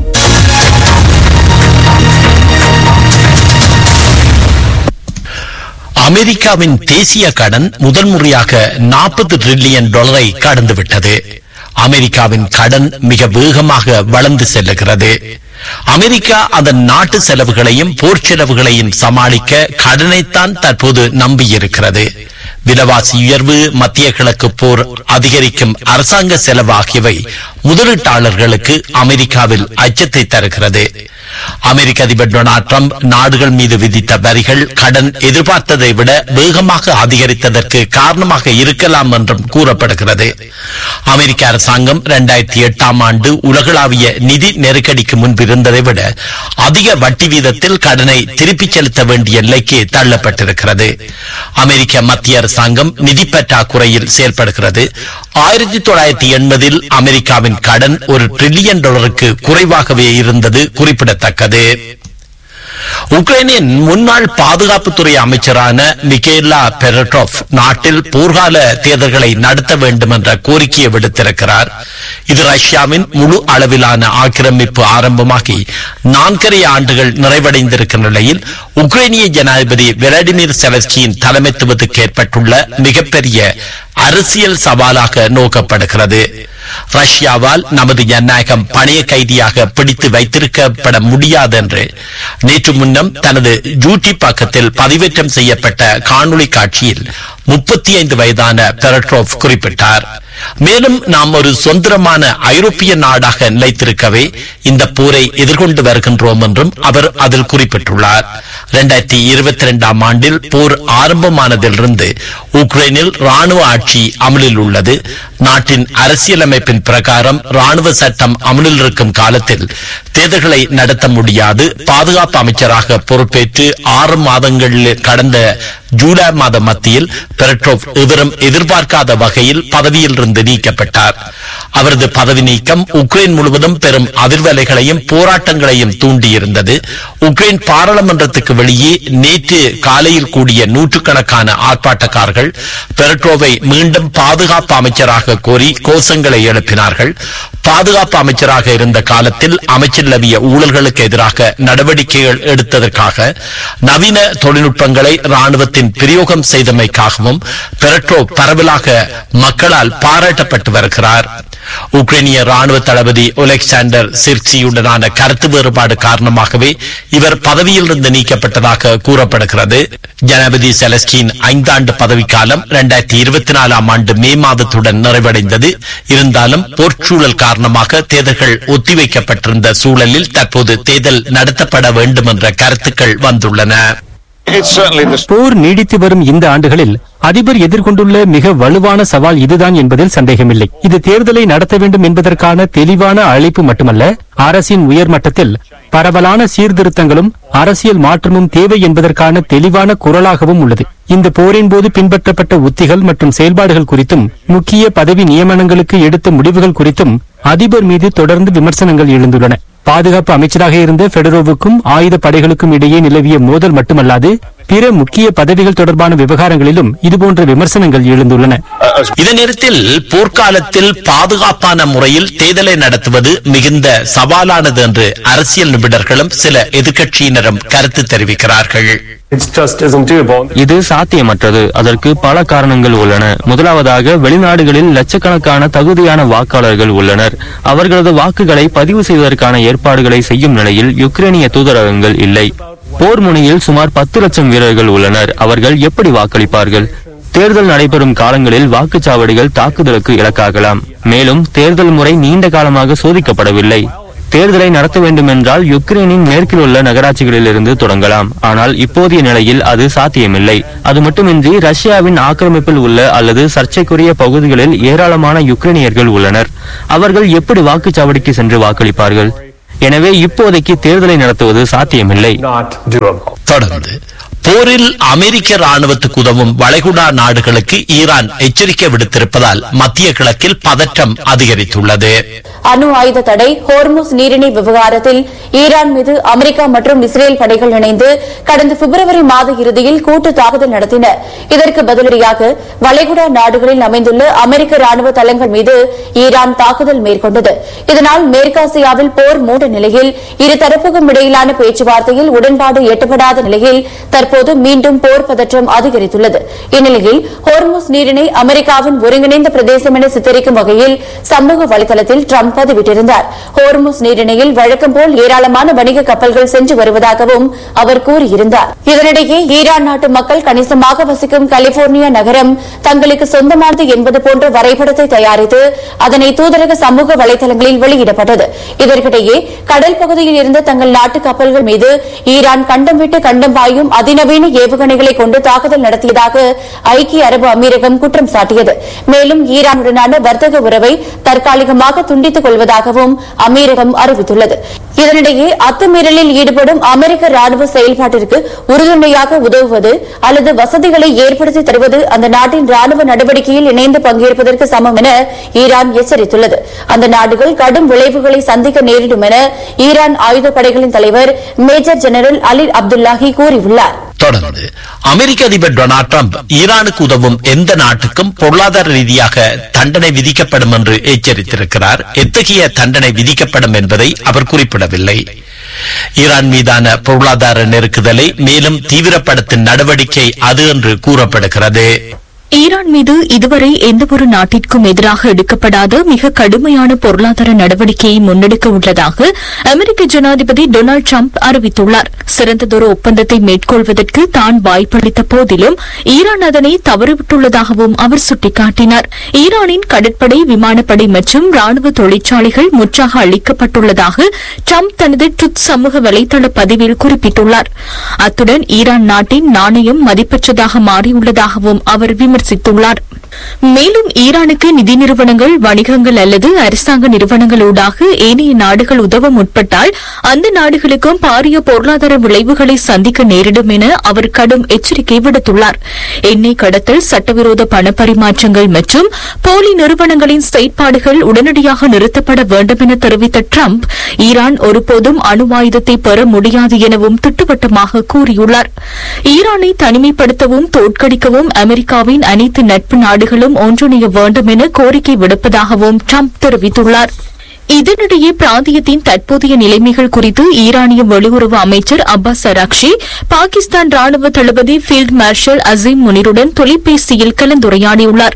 அமெரிக்காவின் தேசிய கடன் முதன்முறையாக நாற்பது டிரில்லியன் டாலரை கடந்துவிட்டது அமெரிக்காவின் கடன் மிக வேகமாக வளர்ந்து செல்லுகிறது அமெரிக்கா அதன் நாட்டு செலவுகளையும் போர் செலவுகளையும் சமாளிக்க கடனைத்தான் தற்போது நம்பியிருக்கிறது விலைவாசி உயர்வு மத்திய கிழக்கு போர் அதிகரிக்கும் அரசாங்க செலவு ஆகியவை முதலீட்டாளர்களுக்கு அமெரிக்காவில் அச்சத்தை தருகிறது அமெரிக்க அதிபர் டொனால்ட் ட்ரம்ப் நாடுகள் மீது விதித்த வரிகள் கடன் எதிர்பார்த்ததை விட வேகமாக அதிகரித்ததற்கு காரணமாக இருக்கலாம் என்றும் கூறப்படுகிறது அமெரிக்க அரசாங்கம் இரண்டாயிரத்தி எட்டாம் ஆண்டு உலகளாவிய நிதி நெருக்கடிக்கு முன்பு இருந்ததை விட அதிக வட்டி வீதத்தில் கடனை திருப்பிச் செலுத்த வேண்டிய எல்லைக்கு தள்ளப்பட்டிருக்கிறது அமெரிக்க மத்திய அரசாங்கம் நிதி பற்றாக்குறையில் செயல்படுகிறது ஆயிரத்தி தொள்ளாயிரத்தி எண்பதில் அமெரிக்காவின் கடன் ஒரு டிரில்லியன் டாலருக்கு குறைவாகவே இருந்தது குறிப்பிடத்தக்கது உக்ரைனின் முன்னாள் பாதுகாப்புத்துறை அமைச்சரான மிகேலா பெரட்டோப் நாட்டில் போர்க்கால தேர்தல்களை நடத்த வேண்டும் என்ற கோரிக்கையை விடுத்திருக்கிறார் இது ரஷ்யாவின் முழு அளவிலான ஆக்கிரமிப்பு ஆரம்பமாகி நான்கரை ஆண்டுகள் நிறைவடைந்திருக்கிற நிலையில் உக்ரைனிய ஜனாதிபதி விளாடிமிர் செவஸ்கியின் தலைமைத்துவத்துக்கு ஏற்பட்டுள்ள மிகப்பெரிய அரசியல் சவாலாக நோக்கப்படுகிறது ரஷ்யாவால் நமது ஜனநாயகம் பணைய கைதியாக பிடித்து வைத்திருக்கப்பட முடியாது என்று நேற்று முன்னம் தனது ஜூட்டி பக்கத்தில் பதிவேற்றம் செய்யப்பட்ட காணொளி காட்சியில் முப்பத்தி ஐந்து வயதான பெரட்ரோப் குறிப்பிட்டார் மேலும் நாம் ஒரு சுதந்திரமான ஐரோப்பிய நாடாக நிலைத்திருக்கவே இந்த போரை எதிர்கொண்டு வருகின்றோம் என்றும் அவர் அதில் குறிப்பிட்டுள்ளார் இரண்டாயிரத்தி இருபத்தி இரண்டாம் ஆண்டில் போர் ஆரம்பமானதிலிருந்து உக்ரைனில் ராணுவ ஆட்சி அமலில் உள்ளது நாட்டின் அரசியலமைப்பின் பிரகாரம் ராணுவ சட்டம் அமலில் இருக்கும் காலத்தில் தேர்தல்களை நடத்த முடியாது பாதுகாப்பு அமைச்சராக பொறுப்பேற்று ஆறு மாதங்களில் கடந்த ஜூலை மாத மத்தியில் பெரட்ரோவ் எவரும் எதிர்பார்க்காத வகையில் பதவியில் இருந்து நீக்கப்பட்டார் அவரது பதவி நீக்கம் உக்ரைன் முழுவதும் பெரும் அதிர்வலைகளையும் போராட்டங்களையும் தூண்டியிருந்தது உக்ரைன் பாராளுமன்றத்துக்கு வெளியே நேற்று காலையில் கூடிய நூற்றுக்கணக்கான ஆர்ப்பாட்டக்காரர்கள் பெரட்ரோவை மீண்டும் பாதுகாப்பு அமைச்சராக கோரி கோஷங்களை எழுப்பினார்கள் பாதுகாப்பு அமைச்சராக இருந்த காலத்தில் அமைச்சர் லவிய ஊழல்களுக்கு எதிராக நடவடிக்கைகள் எடுத்ததற்காக நவீன தொழில்நுட்பங்களை ராணுவத்தின் பிரயோகம் செய்தமைக்காகவும் பெரட்ரோ பரவலாக மக்களால் பாராட்டப்பட்டு வருகிறார் உக்ரைனிய ராணுவ தளபதி ஒலெக்சாண்டர் சிர்க்சியுடனான கருத்து வேறுபாடு காரணமாகவே இவர் பதவியில் இருந்து நீக்கப்பட்டதாக கூறப்படுகிறது ஜனாதிபதி செலஸ்கியின் ஐந்தாண்டு பதவிக்காலம் இரண்டாயிரத்தி இருபத்தி நாலாம் ஆண்டு மே மாதத்துடன் நிறைவடைந்தது இருந்தாலும் போர்ச்சூழல் காரணமாக காரணமாக தேர்தல்கள் ஒத்திவைக்கப்பட்டிருந்த சூழலில் தற்போது தேர்தல் நடத்தப்பட வேண்டும் என்ற கருத்துக்கள் வந்துள்ளன
போர் நீடித்து வரும் இந்த ஆண்டுகளில் அதிபர் எதிர்கொண்டுள்ள மிக வலுவான சவால் இதுதான் என்பதில் சந்தேகமில்லை இது தேர்தலை நடத்த வேண்டும் என்பதற்கான தெளிவான அழைப்பு மட்டுமல்ல அரசின் உயர் மட்டத்தில் பரவலான சீர்திருத்தங்களும் அரசியல் மாற்றமும் தேவை என்பதற்கான தெளிவான குரலாகவும் உள்ளது இந்த போரின் போது பின்பற்றப்பட்ட உத்திகள் மற்றும் செயல்பாடுகள் குறித்தும் முக்கிய பதவி நியமனங்களுக்கு எடுத்த முடிவுகள் குறித்தும் அதிபர் மீது தொடர்ந்து விமர்சனங்கள் எழுந்துள்ளன பாதுகாப்பு அமைச்சராக இருந்த ஃபெடரோவுக்கும் ஆயுத படைகளுக்கும் இடையே நிலவிய மோதல் மட்டுமல்லாது பிற முக்கிய பதவிகள் தொடர்பான விவகாரங்களிலும் இதுபோன்ற விமர்சனங்கள் எழுந்துள்ளன
இதே நேரத்தில் போர்க்காலத்தில் பாதுகாப்பான முறையில் தேர்தலை நடத்துவது மிகுந்த சவாலானது என்று அரசியல் நிபுணர்களும் சில எதிர்க்கட்சியினரும் கருத்து தெரிவிக்கிறார்கள்
இது சாத்தியமற்றது அதற்கு பல காரணங்கள் உள்ளன முதலாவதாக வெளிநாடுகளில் லட்சக்கணக்கான தகுதியான வாக்காளர்கள் உள்ளனர் அவர்களது வாக்குகளை பதிவு செய்வதற்கான ஏற்பாடுகளை செய்யும் நிலையில் யுக்ரைனிய தூதரகங்கள் இல்லை போர் முனையில் சுமார் பத்து லட்சம் வீரர்கள் உள்ளனர் அவர்கள் எப்படி வாக்களிப்பார்கள் தேர்தல் நடைபெறும் காலங்களில் வாக்குச்சாவடிகள் தாக்குதலுக்கு இலக்காகலாம் மேலும் தேர்தல் முறை நீண்ட காலமாக சோதிக்கப்படவில்லை தேர்தலை நடத்த வேண்டும் என்றால் யுக்ரைனின் மேற்கில் உள்ள நகராட்சிகளில் இருந்து தொடங்கலாம் ஆனால் இப்போதைய நிலையில் அது சாத்தியமில்லை அது மட்டுமின்றி ரஷ்யாவின் ஆக்கிரமிப்பில் உள்ள அல்லது சர்ச்சைக்குரிய பகுதிகளில் ஏராளமான யுக்ரைனியர்கள் உள்ளனர் அவர்கள் எப்படி வாக்குச்சாவடிக்கு சென்று வாக்களிப்பார்கள் எனவே இப்போதைக்கு தேர்தலை நடத்துவது சாத்தியமில்லை
தொடர்ந்து போரில் அமெரிக்க ராணுவத்துக்கு உதவும் வளைகுடா நாடுகளுக்கு ஈரான் எச்சரிக்கை விடுத்திருப்பதால் மத்திய கிழக்கில் பதற்றம் அதிகரித்துள்ளது
அணு ஆயுத தடை ஹோர்முஸ் நீரிணை விவகாரத்தில் ஈரான் மீது அமெரிக்கா மற்றும் இஸ்ரேல் படைகள் இணைந்து கடந்த பிப்ரவரி மாத இறுதியில் கூட்டு தாக்குதல் நடத்தின இதற்கு பதிலடியாக வளைகுடா நாடுகளில் அமைந்துள்ள அமெரிக்க ராணுவ தளங்கள் மீது ஈரான் தாக்குதல் மேற்கொண்டது இதனால் மேற்காசியாவில் போர் மூண்ட நிலையில் இருதரப்புக்கும் இடையிலான பேச்சுவார்த்தையில் உடன்பாடு எட்டப்படாத நிலையில் தற்போது மீண்டும் போர் பதற்றம் அதிகரித்துள்ளது இந்நிலையில் ஹோர்முஸ் நீரிணை அமெரிக்காவின் ஒருங்கிணைந்த பிரதேசம் என சித்தரிக்கும் வகையில் சமூக வலைதளத்தில் ட்ரம்ப் பதிவிட்டிருந்தார் ஹோர்முஸ் நீரிணையில் வழக்கம் போல் ஏராளமான வணிக கப்பல்கள் சென்று வருவதாகவும் அவர் கூறியிருந்தார் இதனிடையே ஈரான் நாட்டு மக்கள் கணிசமாக வசிக்கும் கலிபோர்னியா நகரம் தங்களுக்கு சொந்தமானது என்பது போன்ற வரைபடத்தை தயாரித்து அதனை தூதரக சமூக வலைதளங்களில் வெளியிடப்பட்டது இதற்கிடையே கடல் பகுதியில் இருந்த தங்கள் நாட்டு கப்பல்கள் மீது ஈரான் கண்டம் விட்டு கண்டம் பாயும் அதிநவீன ஏவுகணைகளை கொண்டு தாக்குதல் நடத்தியதாக ஐக்கிய அரபு அமீரகம் குற்றம் சாட்டியது மேலும் ஈரானுடனான வர்த்தக உறவை தற்காலிகமாக துண்டித்துக் கொள்வதாகவும் அமீரகம் அறிவித்துள்ளது இதனிடையே அத்துமீறலில் ஈடுபடும் அமெரிக்க ராணுவ செயல்பாட்டிற்கு உறுதுணையாக உதவுவது அல்லது வசதிகளை ஏற்படுத்தி தருவது அந்த நாட்டின் ராணுவ நடவடிக்கையில் இணைந்து பங்கேற்பதற்கு சமம் என ஈரான் எச்சரித்துள்ளது அந்த நாடுகள் கடும் விளைவுகளை சந்திக்க நேரிடும் என ஈரான் ஆயுதப்படைகளின் தலைவர் மேஜர் ஜெனரல் அலி அப்துல்லாஹி கூறியுள்ளார்
தொடர்ந்து அமெரிக்க அதிபர் டொனால்ட் ட்ரம்ப் ஈரானுக்கு உதவும் எந்த நாட்டுக்கும் பொருளாதார ரீதியாக தண்டனை விதிக்கப்படும் என்று எச்சரித்திருக்கிறார் எத்தகைய தண்டனை விதிக்கப்படும் என்பதை அவர் குறிப்பிடவில்லை ஈரான் மீதான பொருளாதார நெருக்குதலை மேலும் தீவிரப்படுத்தும் நடவடிக்கை அது என்று கூறப்படுகிறது
ஈரான் மீது இதுவரை எந்தவொரு நாட்டிற்கும் எதிராக எடுக்கப்படாத மிக கடுமையான பொருளாதார நடவடிக்கையை முன்னெடுக்க உள்ளதாக அமெரிக்க ஜனாதிபதி டொனால்டு டிரம்ப் அறிவித்துள்ளார் சிறந்ததொரு ஒப்பந்தத்தை மேற்கொள்வதற்கு தான் வாய்ப்பளித்த போதிலும் ஈரான் அதனை தவறிவிட்டுள்ளதாகவும் அவர் சுட்டிக்காட்டினார் ஈரானின் கடற்படை விமானப்படை மற்றும் ராணுவ தொழிற்சாலைகள் முற்றாக அளிக்கப்பட்டுள்ளதாக டிரம்ப் தனது ட்விட் சமூக வலைதள பதிவில் குறிப்பிட்டுள்ளார் அத்துடன் ஈரான் நாட்டின் நாணயம் மதிப்பற்றதாக மாறியுள்ளதாகவும் அவர் விமர்சித்துள்ளார் மேலும் ஈரானுக்கு நிதி நிறுவனங்கள் வணிகங்கள் அல்லது அரசாங்க நிறுவனங்களூடாக ஏனைய நாடுகள் உதவ முற்பட்டால் அந்த நாடுகளுக்கும் பாரிய பொருளாதார விளைவுகளை சந்திக்க நேரிடும் என அவர் கடும் எச்சரிக்கை விடுத்துள்ளார் எண்ணெய் கடத்தல் சட்டவிரோத பண பரிமாற்றங்கள் மற்றும் போலி நிறுவனங்களின் செயற்பாடுகள் உடனடியாக நிறுத்தப்பட வேண்டும் என தெரிவித்த டிரம்ப் ஈரான் ஒருபோதும் அணு ஆயுதத்தை பெற முடியாது எனவும் திட்டவட்டமாக கூறியுள்ளார் ஈரானை தனிமைப்படுத்தவும் தோற்கடிக்கவும் அமெரிக்காவின் அனைத்து நட்பு நாடுகளும் ஒன்றிணைய வேண்டும் என கோரிக்கை விடுப்பதாகவும் டிரம்ப் தெரிவித்துள்ளார் இதனிடையே பிராந்தியத்தின் தற்போதைய நிலைமைகள் குறித்து ஈரானிய வெளியுறவு அமைச்சர் அப்பாஸ் அராக்ஷி பாகிஸ்தான் ராணுவ தளபதி ஃபீல்ட் மார்ஷல் அசீம் முனிருடன் தொலைபேசியில் கலந்துரையாடியுள்ளார்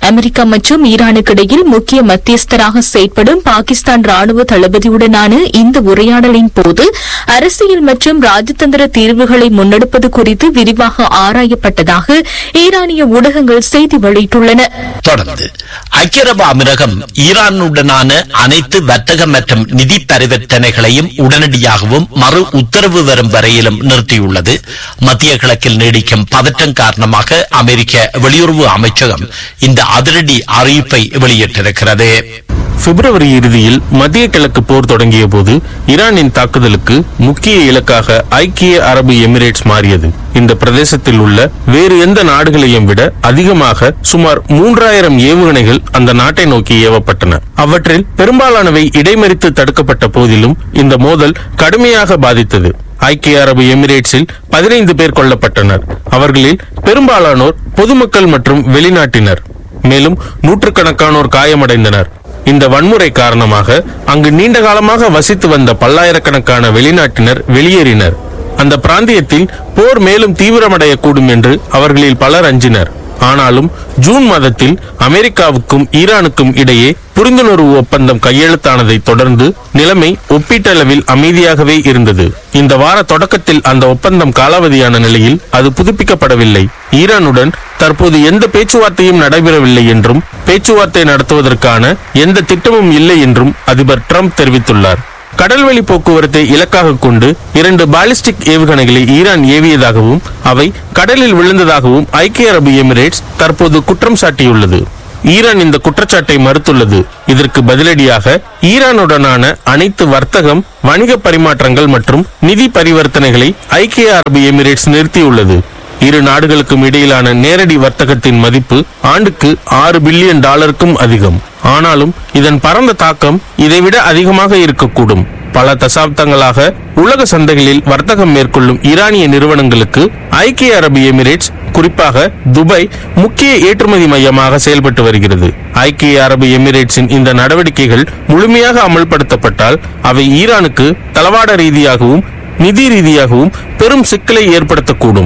அமெரிக்கா மற்றும் ஈரானுக்கு இடையில் முக்கிய மத்தியஸ்தராக செயற்படும் பாகிஸ்தான் ராணுவ தளபதியுடனான இந்த உரையாடலின் போது அரசியல் மற்றும் ராஜதந்திர தீர்வுகளை முன்னெடுப்பது குறித்து விரிவாக ஆராயப்பட்டதாக ஈரானிய ஊடகங்கள் செய்தி வெளியிட்டுள்ளன
தொடர்ந்து ஐக்கிய அரபு அமீரகம் ஈரானுடனான அனைத்து வர்த்தக மற்றும் நிதி பரிவர்த்தனைகளையும் உடனடியாகவும் மறு உத்தரவு வரும் வரையிலும் நிறுத்தியுள்ளது மத்திய கிழக்கில் நீடிக்கும் பதற்றம் காரணமாக அமெரிக்க வெளியுறவு அமைச்சகம் இந்த அதிரடி அறிவிப்பை வெளியிட்டிருக்கிறது
பிப்ரவரி இறுதியில் மத்திய கிழக்கு போர் தொடங்கிய போது ஈரானின் தாக்குதலுக்கு முக்கிய இலக்காக ஐக்கிய அரபு எமிரேட்ஸ் மாறியது இந்த பிரதேசத்தில் உள்ள வேறு எந்த நாடுகளையும் விட அதிகமாக சுமார் மூன்றாயிரம் ஏவுகணைகள் அந்த நாட்டை நோக்கி ஏவப்பட்டன அவற்றில் பெரும்பாலானவை இடைமறித்து தடுக்கப்பட்ட போதிலும் இந்த மோதல் கடுமையாக பாதித்தது ஐக்கிய அரபு எமிரேட்ஸில் பதினைந்து பேர் கொல்லப்பட்டனர் அவர்களில் பெரும்பாலானோர் பொதுமக்கள் மற்றும் வெளிநாட்டினர் மேலும் நூற்றுக்கணக்கானோர் காயமடைந்தனர் இந்த வன்முறை காரணமாக அங்கு நீண்ட காலமாக வசித்து வந்த பல்லாயிரக்கணக்கான வெளிநாட்டினர் வெளியேறினர் அந்த பிராந்தியத்தில் போர் மேலும் தீவிரமடையக்கூடும் என்று அவர்களில் பலர் அஞ்சினர் ஆனாலும் ஜூன் மாதத்தில் அமெரிக்காவுக்கும் ஈரானுக்கும் இடையே புரிந்துணர்வு ஒப்பந்தம் கையெழுத்தானதை தொடர்ந்து நிலைமை ஒப்பீட்டளவில் அமைதியாகவே இருந்தது இந்த வார தொடக்கத்தில் அந்த ஒப்பந்தம் காலாவதியான நிலையில் அது புதுப்பிக்கப்படவில்லை ஈரானுடன் தற்போது எந்த பேச்சுவார்த்தையும் நடைபெறவில்லை என்றும் பேச்சுவார்த்தை நடத்துவதற்கான எந்த திட்டமும் இல்லை என்றும் அதிபர் ட்ரம்ப் தெரிவித்துள்ளார் கடல்வழி போக்குவரத்தை இலக்காக கொண்டு இரண்டு பாலிஸ்டிக் ஏவுகணைகளை ஈரான் ஏவியதாகவும் அவை கடலில் விழுந்ததாகவும் ஐக்கிய அரபு எமிரேட்ஸ் தற்போது குற்றம் சாட்டியுள்ளது ஈரான் இந்த குற்றச்சாட்டை மறுத்துள்ளது இதற்கு பதிலடியாக ஈரானுடனான அனைத்து வர்த்தகம் வணிக பரிமாற்றங்கள் மற்றும் நிதி பரிவர்த்தனைகளை ஐக்கிய அரபு எமிரேட்ஸ் நிறுத்தியுள்ளது இரு நாடுகளுக்கும் இடையிலான நேரடி வர்த்தகத்தின் மதிப்பு ஆண்டுக்கு ஆறு பில்லியன் டாலருக்கும் அதிகம் ஆனாலும் இதன் பரந்த தாக்கம் இதைவிட அதிகமாக இருக்கக்கூடும் பல தசாப்தங்களாக உலக சந்தைகளில் வர்த்தகம் மேற்கொள்ளும் ஈரானிய நிறுவனங்களுக்கு ஐக்கிய அரபு எமிரேட்ஸ் குறிப்பாக துபாய் முக்கிய ஏற்றுமதி மையமாக செயல்பட்டு வருகிறது ஐக்கிய அரபு எமிரேட்ஸின் இந்த நடவடிக்கைகள் முழுமையாக அமல்படுத்தப்பட்டால் அவை ஈரானுக்கு தளவாட ரீதியாகவும் நிதி ரீதியாகவும் பெரும் சிக்கலை ஏற்படுத்தக்கூடும்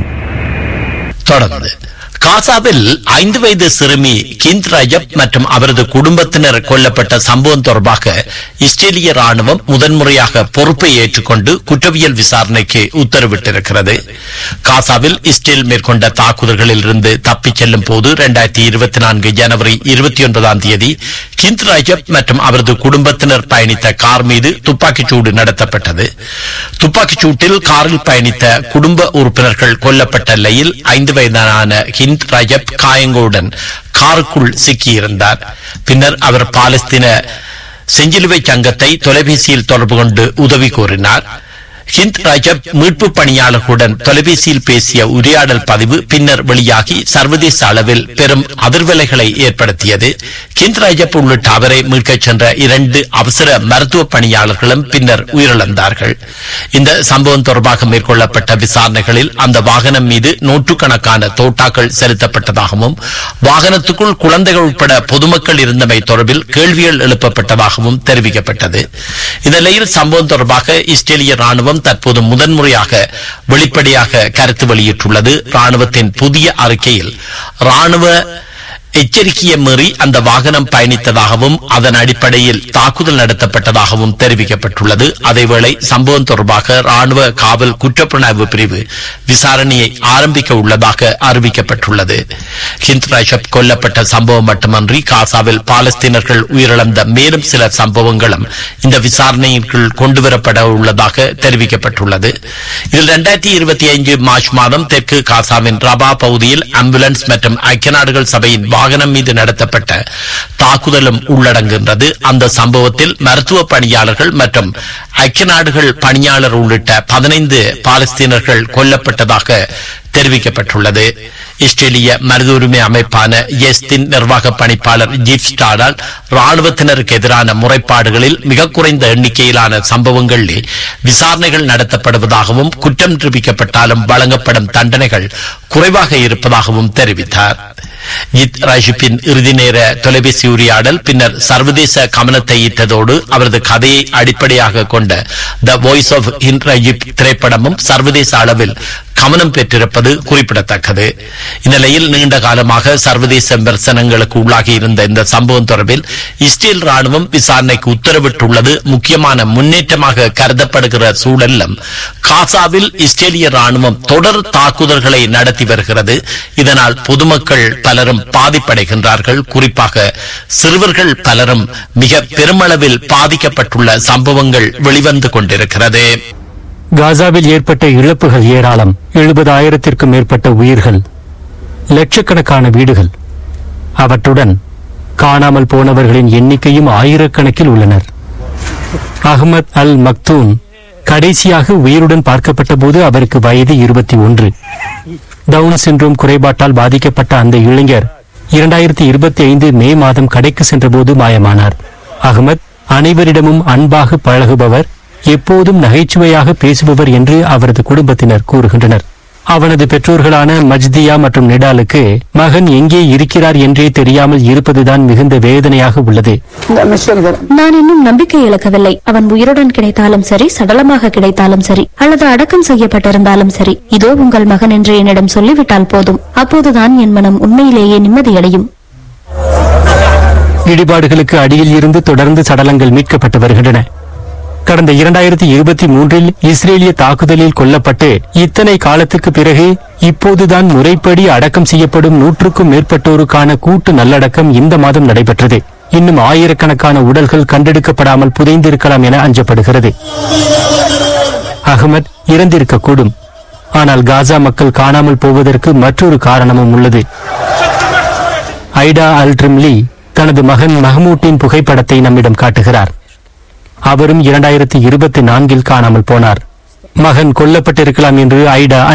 தொடர்ந்து காசாவில் ஐந்து வயது சிறுமி கிந்த் ரஜப் மற்றும் அவரது குடும்பத்தினர் கொல்லப்பட்ட சம்பவம் தொடர்பாக இஸ்ரேலிய ராணுவம் முதன்முறையாக பொறுப்பை ஏற்றுக்கொண்டு குற்றவியல் விசாரணைக்கு உத்தரவிட்டிருக்கிறது காசாவில் இஸ்ரேல் மேற்கொண்ட தாக்குதல்களில் இருந்து தப்பிச் செல்லும் போது இரண்டாயிரத்தி இருபத்தி நான்கு ஜனவரி இருபத்தி ஒன்பதாம் தேதி கிந்த் ரஜப் மற்றும் அவரது குடும்பத்தினர் பயணித்த கார் மீது துப்பாக்கிச் சூடு நடத்தப்பட்டது துப்பாக்கிச் சூட்டில் காரில் பயணித்த குடும்ப உறுப்பினர்கள் கொல்லப்பட்ட நிலையில் ஐந்து வயதான ஹிந்த் ரஜப் காயங்களுடன் காருக்குள் சிக்கியிருந்தார் பின்னர் அவர் பாலஸ்தீன செஞ்சிலுவை சங்கத்தை தொலைபேசியில் தொடர்பு கொண்டு உதவி கோரினார் ஹிந்த் ரஜப் மீட்பு பணியாளர்களுடன் தொலைபேசியில் பேசிய உரையாடல் பதிவு பின்னர் வெளியாகி சர்வதேச அளவில் பெரும் அதிர்வலைகளை ஏற்படுத்தியது ஹிந்த் ரஜப் உள்ளிட்ட அவரை மீட்கச் சென்ற இரண்டு அவசர மருத்துவ பணியாளர்களும் பின்னர் உயிரிழந்தார்கள் இந்த சம்பவம் தொடர்பாக மேற்கொள்ளப்பட்ட விசாரணைகளில் அந்த வாகனம் மீது நூற்றுக்கணக்கான தோட்டாக்கள் செலுத்தப்பட்டதாகவும் வாகனத்துக்குள் குழந்தைகள் உட்பட பொதுமக்கள் இருந்தமை தொடர்பில் கேள்விகள் எழுப்பப்பட்டதாகவும் தெரிவிக்கப்பட்டது இந்நிலையில் சம்பவம் தொடர்பாக இஸ்ரேலிய ராணுவம் தற்போது முதன்முறையாக வெளிப்படையாக கருத்து வெளியிட்டுள்ளது ராணுவத்தின் புதிய அறிக்கையில் ராணுவ எச்சரிக்கையை மீறி அந்த வாகனம் பயணித்ததாகவும் அதன் அடிப்படையில் தாக்குதல் நடத்தப்பட்டதாகவும் தெரிவிக்கப்பட்டுள்ளது அதேவேளை சம்பவம் தொடர்பாக ராணுவ காவல் குற்றப்புலனாய்வு பிரிவு விசாரணையை ஆரம்பிக்க உள்ளதாக அறிவிக்கப்பட்டுள்ளது ஹிந்த் ரஷப் கொல்லப்பட்ட சம்பவம் மட்டுமன்றி காசாவில் பாலஸ்தீனர்கள் உயிரிழந்த மேலும் சில சம்பவங்களும் இந்த விசாரணையின் கீழ் கொண்டுவரப்பட உள்ளதாக தெரிவிக்கப்பட்டுள்ளது இதில் இரண்டாயிரத்தி இருபத்தி ஐந்து மார்ச் மாதம் தெற்கு காசாவின் ரபா பகுதியில் ஆம்புலன்ஸ் மற்றும் ஐக்கிய நாடுகள் சபையின் வாகனம் மீது நடத்தப்பட்ட தாக்குதலும் உள்ளடங்குகின்றது அந்த சம்பவத்தில் மருத்துவ பணியாளர்கள் மற்றும் ஐக்கிய நாடுகள் பணியாளர் உள்ளிட்ட பதினைந்து பாலஸ்தீனர்கள் கொல்லப்பட்டதாக தெரிவிக்கப்பட்டுள்ளது இஸ்ரேலிய மனித உரிமை அமைப்பான எஸ்தின் நிர்வாக பணிப்பாளர் ஜீப் ஸ்டாரால் ராணுவத்தினருக்கு எதிரான முறைப்பாடுகளில் மிக குறைந்த எண்ணிக்கையிலான சம்பவங்களில் விசாரணைகள் நடத்தப்படுவதாகவும் குற்றம் நிரூபிக்கப்பட்டாலும் வழங்கப்படும் தண்டனைகள் குறைவாக இருப்பதாகவும் தெரிவித்தார் ஜித் ராஷிப்பின் இறுதி நேர தொலைபேசி உரையாடல் பின்னர் சர்வதேச கவனத்தை ஈர்த்ததோடு அவரது கதையை அடிப்படையாக கொண்ட the voice of Hind Rajab திரைப்படமும் சர்வதேச அளவில் கவனம் பெற்றிருப்பது குறிப்பிடத்தக்கது இந்நிலையில் நீண்ட காலமாக சர்வதேச விமர்சனங்களுக்கு உள்ளாகி இருந்த இந்த சம்பவம் தொடர்பில் இஸ்ரேல் ராணுவம் விசாரணைக்கு உத்தரவிட்டுள்ளது முக்கியமான முன்னேற்றமாக கருதப்படுகிற சூழலிலும் காசாவில் இஸ்ரேலிய ராணுவம் தொடர் தாக்குதல்களை நடத்தி வருகிறது இதனால் பொதுமக்கள் பலரும் பாதிப்படைகின்றார்கள் குறிப்பாக சிறுவர்கள் பலரும் மிக பெருமளவில் பாதிக்கப்பட்டுள்ள சம்பவங்கள் வெளிவந்து கொண்டிருக்கிறது
காசாவில் ஏற்பட்ட இழப்புகள் ஏராளம் எழுபதாயிரத்திற்கும் மேற்பட்ட உயிர்கள் லட்சக்கணக்கான வீடுகள் அவற்றுடன் காணாமல் போனவர்களின் எண்ணிக்கையும் ஆயிரக்கணக்கில் உள்ளனர் அகமத் அல் மக்தூன் கடைசியாக உயிருடன் பார்க்கப்பட்ட போது அவருக்கு வயது இருபத்தி ஒன்று டவுன் சின்ரோம் குறைபாட்டால் பாதிக்கப்பட்ட அந்த இளைஞர் இரண்டாயிரத்தி இருபத்தி ஐந்து மே மாதம் கடைக்கு சென்றபோது மாயமானார் அகமத் அனைவரிடமும் அன்பாக பழகுபவர் எப்போதும் நகைச்சுவையாக பேசுபவர் என்று அவரது குடும்பத்தினர் கூறுகின்றனர் அவனது பெற்றோர்களான மஜ்தியா மற்றும் நிடாலுக்கு மகன் எங்கே இருக்கிறார் என்றே தெரியாமல் இருப்பதுதான் மிகுந்த வேதனையாக உள்ளது
நான் இன்னும் நம்பிக்கை இழக்கவில்லை அவன் உயிருடன் கிடைத்தாலும் சரி சடலமாக கிடைத்தாலும் சரி அல்லது அடக்கம் செய்யப்பட்டிருந்தாலும் சரி இதோ உங்கள் மகன் என்று என்னிடம் சொல்லிவிட்டால் போதும் அப்போதுதான் என் மனம் உண்மையிலேயே நிம்மதியடையும்
இடிபாடுகளுக்கு அடியில் இருந்து தொடர்ந்து சடலங்கள் மீட்கப்பட்டு வருகின்றன கடந்த இரண்டாயிரத்தி இருபத்தி மூன்றில் இஸ்ரேலிய தாக்குதலில் கொல்லப்பட்டு இத்தனை காலத்துக்கு பிறகு இப்போதுதான் முறைப்படி அடக்கம் செய்யப்படும் நூற்றுக்கும் மேற்பட்டோருக்கான கூட்டு நல்லடக்கம் இந்த மாதம் நடைபெற்றது இன்னும் ஆயிரக்கணக்கான உடல்கள் கண்டெடுக்கப்படாமல் புதைந்திருக்கலாம் என அஞ்சப்படுகிறது அகமத் இறந்திருக்கக்கூடும் ஆனால் காசா மக்கள் காணாமல் போவதற்கு மற்றொரு காரணமும் உள்ளது ஐடா அல் ட்ரிம்லி தனது மகன் மஹமூட்டின் புகைப்படத்தை நம்மிடம் காட்டுகிறார் அவரும் இரண்டாயிரத்தி இருபத்தி நான்கில் காணாமல் போனார் மகன் கொல்லப்பட்டிருக்கலாம் என்று ஐடா